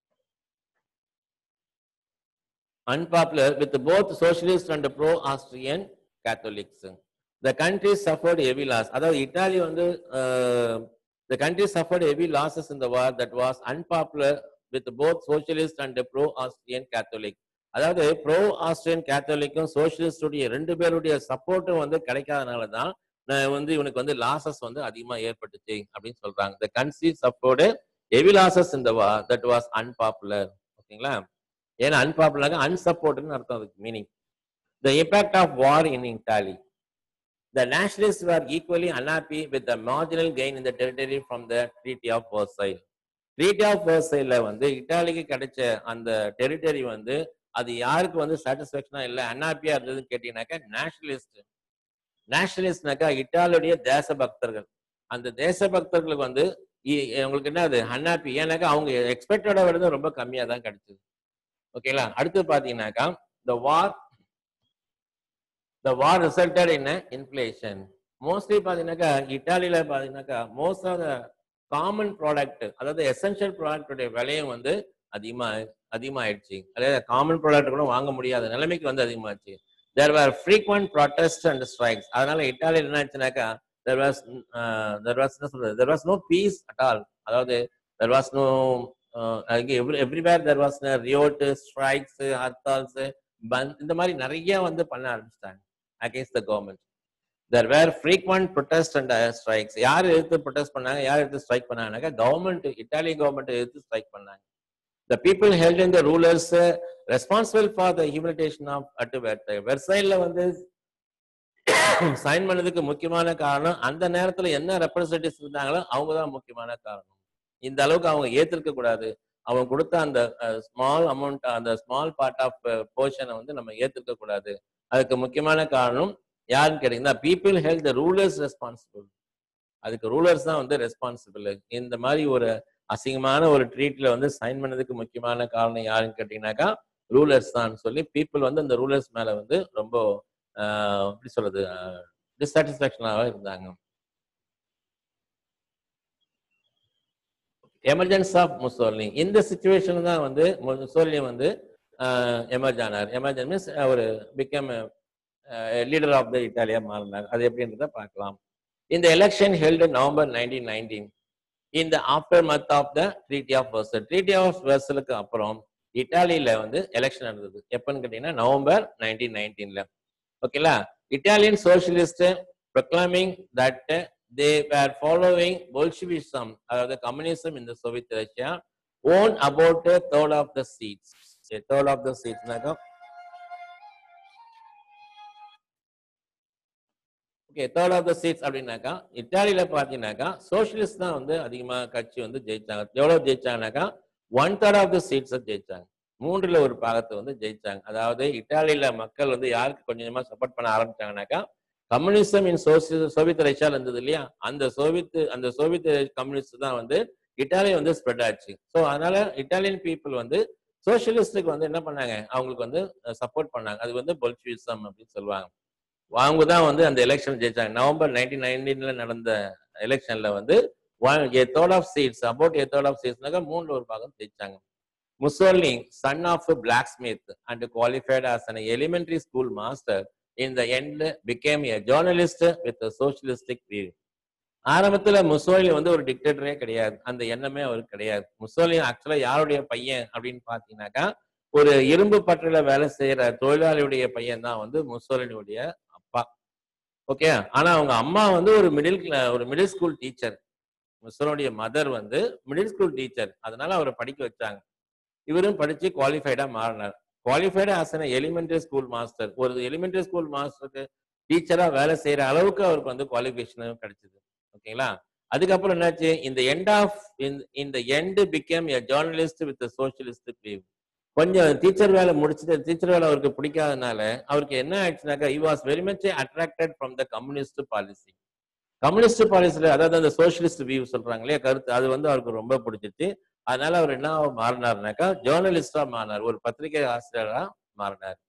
unpopular with both socialist and pro-Austrian Catholics. The country suffered heavy loss. அதாவது இட்டாலி வந்து uh, the country suffered heavy losses in the war that was unpopular with both socialist and pro-Austrian Catholic. அதாவது pro Austrian கேத்தலிக்கும் சோசியலிஸ்டுடைய ரெண்டு பேருடைய சப்போர்ட்டும் வந்து கிடைக்காதனால தான் நான் வந்து இவனுக்கு வந்து லாசஸ் வந்து அதிகமா ஏற்பட்டுச்சு அப்படின்னு சொல்றாங்க the country support heavy losses இந்த வா தட் வாஸ் அன்பாப்புலர் ஓகேங்களா ஏன்னா அன்பாப்புலர் அன்சப்போர்ட்னு அர்த்தம் அதுக்கு meaning the impact of war in Italy the nationalist are equally unhappy with the marginal gain in the territory from the treaty of Versailles treaty of வர்சைல வந்து இட்டாலிக்கு கிடைச்ச அந்த டெரிட்டரி வந்து அது யாருக்கு வந்து சாட்டிஸ்பாக்சனா இல்ல அன்ஹாப்பியா இருந்ததுன்னு கேட்டீங்கன்னாக்கா நேஷனலிஸ்ட் நேஷனலிஸ்ட்னாக்கா இட்டாலியுடைய தேச பக்தர்கள் அந்த தேச பக்தர்களுக்கு வந்து இ- உங்களுக்கு என்ன அது அன்ஹாப்பி ஏன்னாக்கா அவங்க எக்ஸ்பெக்டோட விட ரொம்ப கம்மியா தான் கிடைச்சது ஓகேங்களா அடுத்து பாத்தீங்கன்னாக்கா the war the war resulted in inflation mostly பாத்தீங்கன்னாக்கா இட்டாலியில பாத்தீங்கன்னாக்கா most of the common product அதாவது எசென்ஷியல் ப்ராடக்டுடைய விலையும் வந்து அதிகமா அதிகமாயிடுச்சு அதாவது காமன் ப்ராடக்ட் கூட வாங்க முடியாத நிலைமைக்கு வந்து அதிகமாச்சு there were frequent protest and strikes அதனால இட்டாலியில் என்ன ஆச்சுனாக்கா there was uh, there was என்ன சொல்றது there was no peace at all அதாவது there was no uh, every, everywhere there was no riot strikes ஹர்த்தால்ஸ் bandh இந்த மாதிரி நிறைய வந்து பண்ண ஆரம்பிச்சிட்டாங்க against the government there were frequent protests and uh, strikes யார் எதிர்த்து protest பண்ணாங்க யார் எதிர்த்து ஸ்ட்ரைக் பண்ணாங்கனாக்கா கவர்மெண்ட் இட்டாலி கவர்மெண்ட் எதிர்த்து ஸ்ட்ரைக் பண்ணாங்க the people held in the rulers uh, responsible for the humiliation of at வெர்சைல்ல வந்து சைன் பண்ணதுக்கு முக்கியமான காரணம் அந்த நேரத்துல என்ன ரெப்ரசன்டேட்டிவ்ஸ் இருந்தாங்களோ அவங்க தான் முக்கியமான காரணம் இந்த அளவுக்கு அவங்க ஏத்திருக்க கூடாது அவங்க கொடுத்த அந்த ஸ்மால் அமௌண்ட் அந்த ஸ்மால் பார்ட் ஆஃப் போர்ஷனை வந்து நம்ம ஏத்திருக்க கூடாது அதுக்கு முக்கியமான காரணம் யாருன்னு கேட்டீங்கன்னா people held the rulers responsible அதுக்கு ரூலர்ஸ் தான் வந்து ரெஸ்பான்சிபிள் இந்த மாதிரி ஒரு அசிங்கமான ஒரு ட்ரீட்ல வந்து சைன் பண்ணதுக்கு முக்கியமான காரணம் யாருன்னு கேட்டீங்கன்னாக்கா ரூலர்ஸ் தான் சொல்லி பீப்புள் வந்து அந்த ரூலர்ஸ் மேல வந்து ரொம்ப ஆஹ், எப்படி சொல்றது டிஸ்சாட்டிஸ்பாக்சனாக இருந்தாங்க எமர்ஜென்ஸ் ஆஃப் முசோலினி இந்த சுச்சுவேஷன் தான் வந்து முசோலினி வந்து எமர்ஜ் ஆனார் எமர்ஜென்ட் மீன்ஸ் ஒரு பிகம் லீடர் ஆஃப் த இட்டாலியா மாறினார் அது எப்படின்றத பார்க்கலாம் இந்த election held November nineteen nineteen இந்த aftermath of the treaty of Versailles treaty of வெர்சலுக்கு அப்புறம் இட்டாலியில வந்து எலெக்ஷன் நடந்தது எப்பன்னு கேட்டீங்கன்னா நவம்பர் நைன்டீன் நைன்டீன்ல ஓகேங்களா Italian socialist proclaiming that uh, they were following Bolshevism, அதாவது communism in the Soviet Russia, own about a third of the seats. A third of the seats. னாக்கா okay third of the seats அப்படின்னாக்கா இட்டாலியில பாத்தீங்கன்னாக்கா socialist தான் வந்து அதிகமா கட்சி வந்து ஜெயிச்சாங்க எவ்வளவு ஜெயிச்சாங்கனாக்கா one third of the seats ஜெயிச்சாங்க மூன்றுல ஒரு பாகத்தை வந்து ஜெயிச்சாங்க அதாவது இட்டாலியில மக்கள் வந்து யாருக்கு கொஞ்சம் கொஞ்சமா சப்போர்ட் பண்ண ஆரம்பிச்சாங்கனாக்கா கம்யூனிசம் இன் சோசியல் சோவியத் ரஷ்யால இருந்தது இல்லையா அந்த சோவியத் அந்த சோவியத் கம்யூனிஸ்ட் தான் வந்து இட்டாலி வந்து ஸ்ப்ரெட் ஆச்சு ஸோ அதனால இட்டாலியன் பீப்புள் வந்து சோசியலிஸ்டுக்கு வந்து என்ன பண்ணாங்க அவங்களுக்கு வந்து சப்போர்ட் பண்ணாங்க அது வந்து பொல்ஷிவிசம் அப்படின்னு சொல்லுவாங்க அவங்க தான் வந்து அந்த எலெக்ஷன் ஜெயிச்சாங்க நவம்பர் நைன்டீன் நைன்டீன்ல நடந்த எலெக்ஷன்ல வந்து a third of seats about a third of சீட்ஸ்னாக்க மூணுல ஒரு பாகம் ஜெயிச்சாங்க Mussolini son of blacksmith and qualified as an elementary school master in the end became a journalist with socialistic view ஆரம்பத்துல முசோலினி வந்து ஒரு டிக்டேட்டரே கிடையாது அந்த எண்ணமே அவருக்கு கிடையாது முசோலினி ஆக்சுவலா யாருடைய பையன் அப்படின்னு பாத்தீங்கன்னாக்கா ஒரு இரும்பு பற்றில வேலை செய்யற தொழிலாளியுடைய பையன் தான் வந்து முசோலினியுடைய அப்பா ஓகே ஆனா அவங்க அம்மா வந்து ஒரு மிடில் ஒரு மிடில் ஸ்கூல் டீச்சர் முசோலினுடைய மதர் வந்து மிடில் ஸ்கூல் டீச்சர் அதனால அவரை படிக்க வச்சாங்க இவரும் படிச்சு குவாலிஃபைடா மாறினார் qualified as an elementary school master ஒரு எலிமெண்டரி ஸ்கூல் மாஸ்டருக்கு டீச்சரா வேலை செய்யற அளவுக்கு அவருக்கு வந்து குவாலிஃபிகேஷன் கிடைச்சது ஓகேங்களா அதுக்கப்புறம் என்னாச்சு இந்த எண்ட் ஆஃப் இந்த end became a journalist with socialist view கொஞ்சம் டீச்சர் வேலை முடிச்சுட்டு டீச்சர் வேலை அவருக்கு பிடிக்காதனால அவருக்கு என்ன ஆயிடுச்சுனாக்கா he was very much attracted from the communist policy communist பாலிசில அதாவது அந்த சோசியலிஸ்ட் வியூ சொல்றாங்க இல்லையா கருத்து அது வந்து அவருக்கு ரொம்ப பிடிச்சிச்சு அதனால அவர் என்ன மாறினார்னாக்கா ஜேர்னலிஸ்டா மாறினார் ஒரு பத்திரிகை ஆசிரியரா மாறினார்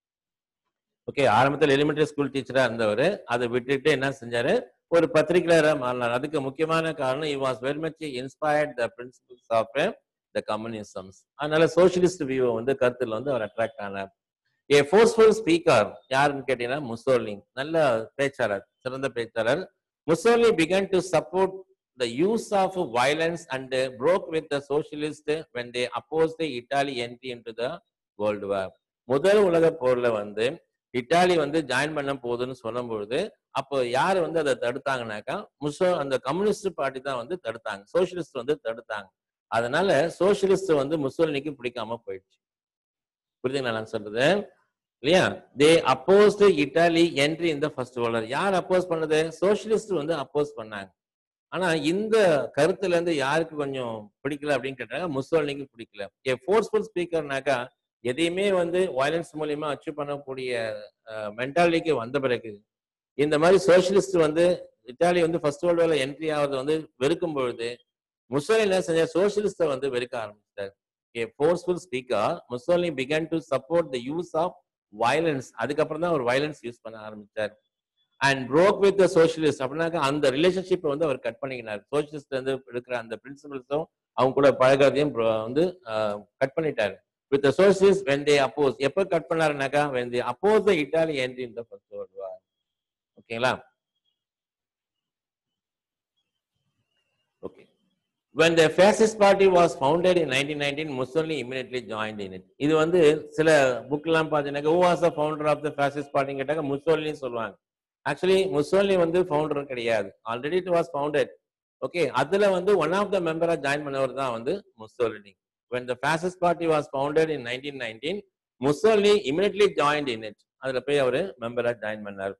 ஓகே ஆரம்பத்தில் எலிமெண்டரி ஸ்கூல் டீச்சரா இருந்தவர் அதை விட்டுட்டு என்ன செஞ்சாரு ஒரு பத்திரிகையாளரா மாறினார் அதுக்கு முக்கியமான காரணம் he was very much inspired the principles of the communisms அதனால சோசியலிஸ்ட் வியூ வந்து கருத்துல வந்து அவர் அட்ராக்ட் ஆனார் ஏ ஃபோர்ஸ்ஃபுல் ஸ்பீக்கர் யாருன்னு கேட்டீங்கன்னா முசோலிங் நல்ல பேச்சாளர் சிறந்த பேச்சாளர் Mussolini began to support the use of violence and uh, broke with the socialist when they opposed the Italy entry into the World War. முதல் உலக போர்ல வந்து இட்டாலி வந்து ஜாயின் பண்ண போகுதுன்னு சொல்லும்பொழுது அப்போ யார் வந்து அதை தடுத்தாங்கனாக்கா முசோ அந்த கம்யூனிஸ்ட் பார்ட்டி தான் வந்து தடுத்தாங்க சோசியலிஸ்ட் வந்து தடுத்தாங்க அதனால சோசியலிஸ்ட் வந்து முசோலினிக்கு பிடிக்காம போயிடுச்சு புரியுதுங்களா நான் சொல்றது இல்லையா தே அப்போஸ்ட் இட்டாலி என்ட்ரி இந்த ஃபர்ஸ்ட் வேர்ல்டர் யார் அப்போஸ் பண்ணது சோசியலிஸ்ட் வந்து அப்போஸ் பண்ணாங்க ஆனா இந்த கருத்துல இருந்து யாருக்கு கொஞ்சம் பிடிக்கல அப்படின்னு கேட்டாங்க முசோலினிக்கு பிடிக்கல ஏ ஃபோர்ஸ்ஃபுல் ஸ்பீக்கர்னாக்கா எதையுமே வந்து வயலன்ஸ் மூலியமா அச்சீவ் பண்ணக்கூடிய மென்டாலிட்டிக்கு வந்த பிறகு இந்த மாதிரி சோசியலிஸ்ட் வந்து இத்தாலி வந்து ஃபர்ஸ்ட் வேர்ல்டு வேலை என்ட்ரி ஆகிறது வந்து வெறுக்கும் பொழுது முசோலினி என்ன செஞ்சார் சோசியலிஸ்ட வந்து வெறுக்க ஆரம்பிச்சிட்டார் a forceful speaker Mussolini began to support the use of violence அதுக்கப்புறம் தான் ஒரு வயலன்ஸ் யூஸ் பண்ண ஆரம்பிச்சார் and broke with the socialist அப்படின்னாக்க அந்த ரிலேஷன்ஷிப்பை வந்து அவர் கட் பண்ணிக்கினார் சோசியலிஸ்ட் வந்து இருக்கிற அந்த பிரின்சிபல்ஸும் அவங்க கூட பழகிறதையும் வந்து கட் பண்ணிட்டாரு with the socialist when they oppose எப்போ கட் பண்ணாருனாக்கா when they oppose the Italy entry இந்த ஃபர்ஸ்ட் வேர்ல்டு வார் ஓகேங்களா when the fascist party was founded in 1919 mussolini immediately joined in it இது வந்து சில புக்லாம் பார்த்தீங்கன்னா who was the founder of the fascist party கேட்டாங்க முசோலினி சொல்லுவாங்க ஆக்சுவலி முசோலினி வந்து ஃபவுண்டர் கிடையாது already it was founded okay அதுல வந்து ஒன் ஆஃப் த மெம்பரா ஜாயின் பண்ணவர் தான் வந்து Mussolini when the fascist party was founded in 1919 Mussolini immediately joined in it அதுல போய் அவரு மெம்பரா ஜாயின் பண்ணார்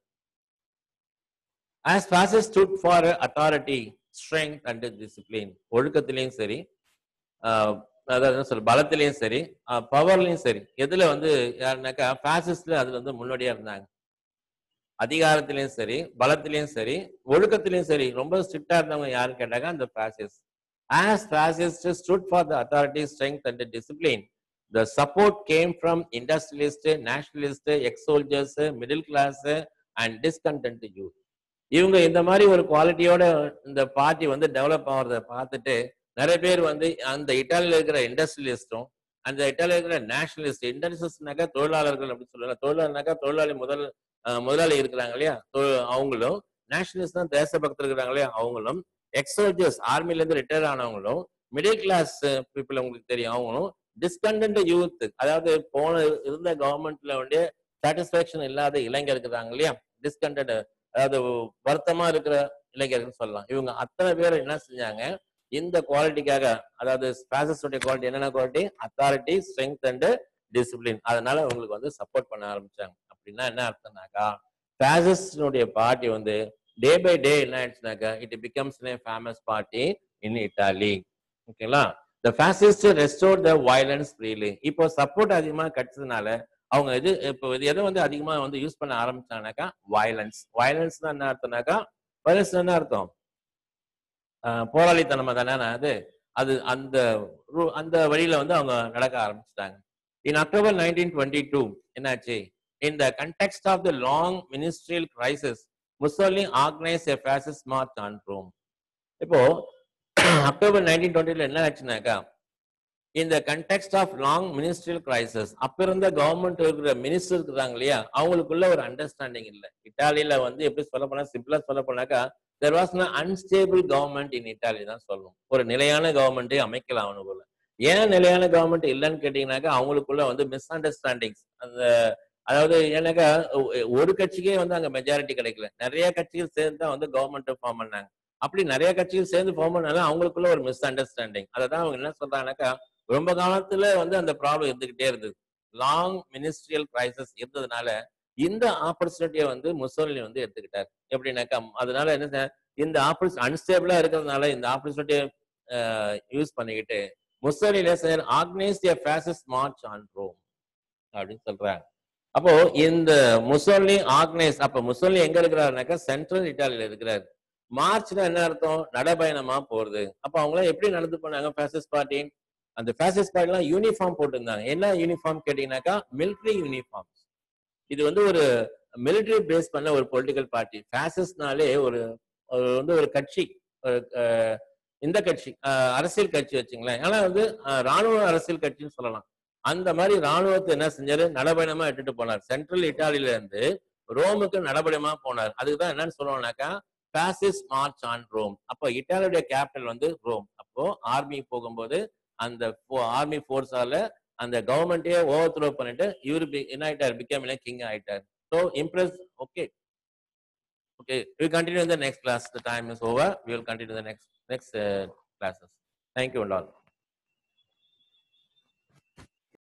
as fascist stood for authority strength and discipline ஒழுக்கத்திலையும் சரி ஆஹ் அதாவது என்ன சொல்ற பலத்திலையும் சரி பவர்லயும் சரி எதுல வந்து யாருனாக்கா பாசிஸ்ட்ல அதுல வந்து முன்னோடியா இருந்தாங்க அதிகாரத்திலையும் சரி பலத்திலையும் சரி ஒழுக்கத்திலையும் சரி ரொம்ப ஸ்ட்ரிக்டா இருந்தவங்க யாருன்னு கேட்டாங்க அந்த fascist as fascists stood for the authority strength and discipline the support came from industrialist nationalist ex-soldiers middle class and discontent youth இவங்க இந்த மாதிரி ஒரு குவாலிட்டியோட இந்த பார்ட்டி வந்து டெவலப் ஆகிறத பார்த்துட்டு நிறைய பேர் வந்து அந்த இட்டாலியில இருக்கிற இண்டஸ்ட்ரியலிஸ்டும் அந்த இட்டாலியில இருக்கிற நேஷனலிஸ்ட் இண்டஸ்ட்ரியலிஸ்ட்னாக்கா தொழிலாளர்கள் அப்படின்னு சொல்லலாம் தொழிலாளர்னாக்கா தொழிலாளி முதல் அஹ், முதலாளி இருக்கிறாங்க இல்லையா தொ- அவங்களும் நேஷனலிஸ்ட் தான் தேசபக்தர் இருக்கிறாங்க இல்லையா அவங்களும் எக்ஸோல்ஜர்ஸ் ஆர்மில இருந்து ரிட்டையர் ஆனவங்களும் மிடில் கிளாஸ் பீப்புள் உங்களுக்கு தெரியும் அவங்களும் டிஸ்கண்டன்ட் யூத் அதாவது போன இருந்த கவர்மெண்ட்ல வந்து சாட்டிஸ்பாக்சன் இல்லாத இளைஞர் இருக்கிறாங்க இல்லையா டிஸ்கண்டன்ட் அதாவது வருத்தமா இருக்கிற இளைஞர்கள் சொல்லலாம் இவங்க அத்தனை பேர் என்ன செஞ்சாங்க இந்த குவாலிட்டிக்காக அதாவது ஸ்பாசஸோடைய குவாலிட்டி என்னென்ன quality authority strength and discipline அதனால அவங்களுக்கு வந்து சப்போர்ட் பண்ண ஆரம்பிச்சாங்க அப்படின்னா என்ன அர்த்தம்னாக்கா ஸ்பாசஸ்னுடைய பார்ட்டி வந்து டே பை டே என்ன ஆயிடுச்சுனாக்கா it becomes famous party in Italy ஓகேங்களா the fascist restore the violence freely இப்போ சப்போர்ட் அதிகமா கிடைச்சதுனால அவங்க இது இப்போ இது எதை வந்து அதிகமா வந்து யூஸ் பண்ண ஆரம்பிச்சாங்கனாக்கா வயலன்ஸ் வயலன்ஸ் என்ன அர்த்தம்னாக்கா வயலன்ஸ் என்ன அர்த்தம் ஆஹ் போராளித்தனமா தானே அது அது அந்த ரு- அந்த வழியில வந்து அவங்க நடக்க ஆரம்பிச்சிட்டாங்க in October nineteen twenty two என்னாச்சு in the context of the long ministerial crisis Mussolini organise a fascist march on Rome இப்போ அக்டோபர் நைன்டீன் டுவெண்ட்டில என்ன ஆச்சுனாக்கா இந்த context of long ministerial crisis அப்ப இருந்த கவர்மெண்ட் இருக்கிற மினிஸ்டர் இருக்கிறாங்க இல்லையா அவங்களுக்குள்ள ஒரு அண்டர்ஸ்டாண்டிங் இல்லை இட்டாலியில வந்து எப்படி சொல்ல போனா சிம்பிளா சொல்ல போனாக்கா there was unstable government in Italy தான் சொல்லணும் ஒரு நிலையான கவர்மெண்ட்டே அமைக்கலாம் அவனுக்குள்ள ஏன் நிலையான கவர்மெண்ட் இல்லைன்னு கேட்டீங்கன்னாக்கா அவங்களுக்குள்ள வந்து மிஸ் அண்டர்ஸ்டாண்டிங்ஸ் அந்த அதாவது ஏன்னாக்கா ஒ- ஒரு கட்சிக்கே வந்து அங்க மெஜாரிட்டி கிடைக்கல நிறைய கட்சிகள் சேர்ந்து தான் வந்து கவர்மெண்ட் ஃபார்ம் பண்ணாங்க அப்படி நிறைய கட்சிகள் சேர்ந்து ஃபார்ம் பண்ணாலும் அவங்களுக்குள்ள ஒரு மிஸ் அண்டர்ஸ்டாண்டிங் அதை தான் அவங்க என்ன சொல்றாங்கன்னாக்கா ரொம்ப காலத்துல வந்து அந்த ப்ராப்ளம் இருந்துகிட்டே இருந்தது லாங் மினிஸ்ட்ரியல் கிரைசிஸ் இருந்ததுனால இந்த ஆப்பர்ச்சுனிட்டியை வந்து முசோலினி வந்து எடுத்துக்கிட்டார் எப்படின்னாக்கா அதனால என்ன செ- இந்த ஆப்பர்ச்சு அன்ஸ்டேபிளா இருக்கிறதுனால இந்த ஆப்பர்ச்சுனிட்டியை யூஸ் பண்ணிக்கிட்டு Mussolini sir organise a fascist march on Rome அப்படின்னு சொல்றாங்க அப்போ இந்த முசோலினி ஆர்கனைஸ் அப்ப முசோலினி எங்க இருக்கிறாருனாக்கா சென்ட்ரல் இட்டாலியில இருக்கிறாரு மார்ச்னா என்ன அர்த்தம் நடைபயணமா போறது அப்ப அவங்க எல்லாம் எப்படி நடந்து போனாங்க ஃபேசிஸ்ட் பார்ட்டி அந்த ஃபேசிஸ்ட் பார்ட்டி எல்லாம் யூனிஃபார்ம் போட்டிருந்தாங்க என்ன யூனிஃபார்ம் கேட்டீங்கன்னாக்கா மிலிட்டரி யூனிஃபார்ம் இது வந்து ஒரு மிலிட்டரி பேஸ் பண்ண ஒரு பொலிட்டிக்கல் பார்ட்டி ஃபேசிஸ்ட்னாலே ஒரு ஒரு வந்து ஒரு கட்சி ஒரு அஹ், இந்த கட்சி அஹ், அரசியல் கட்சி வச்சுங்களேன் ஆனா வந்து அஹ், ராணுவ அரசியல் கட்சின்னு சொல்லலாம் அந்த மாதிரி ராணுவத்தை என்ன செஞ்சாரு நடைபயணமா இட்டுட்டு போனார் சென்ட்ரல் இட்டாலியில இருந்து ரோமுக்கு நடைபயணமா போனார் அதுக்கு தான் என்னன்னு சொல்லுவோம்னாக்கா பாசிஸ் மார்ச் ஆன் ரோம் அப்போ இட்டாலியுடைய கேபிட்டல் வந்து ரோம் அப்போ ஆர்மி போகும்போது அந்த ஆர்மி ஃபோர்ஸால அந்த கவர்மெண்ட்டே ஓவர் த்ரோ பண்ணிட்டு இவரு பி- என்ன ஆயிட்டார் பிகம் கிங் ஆயிட்டார் so impress okay okay we continue இந்த next class the time is over we will continue the next next classes thank you and all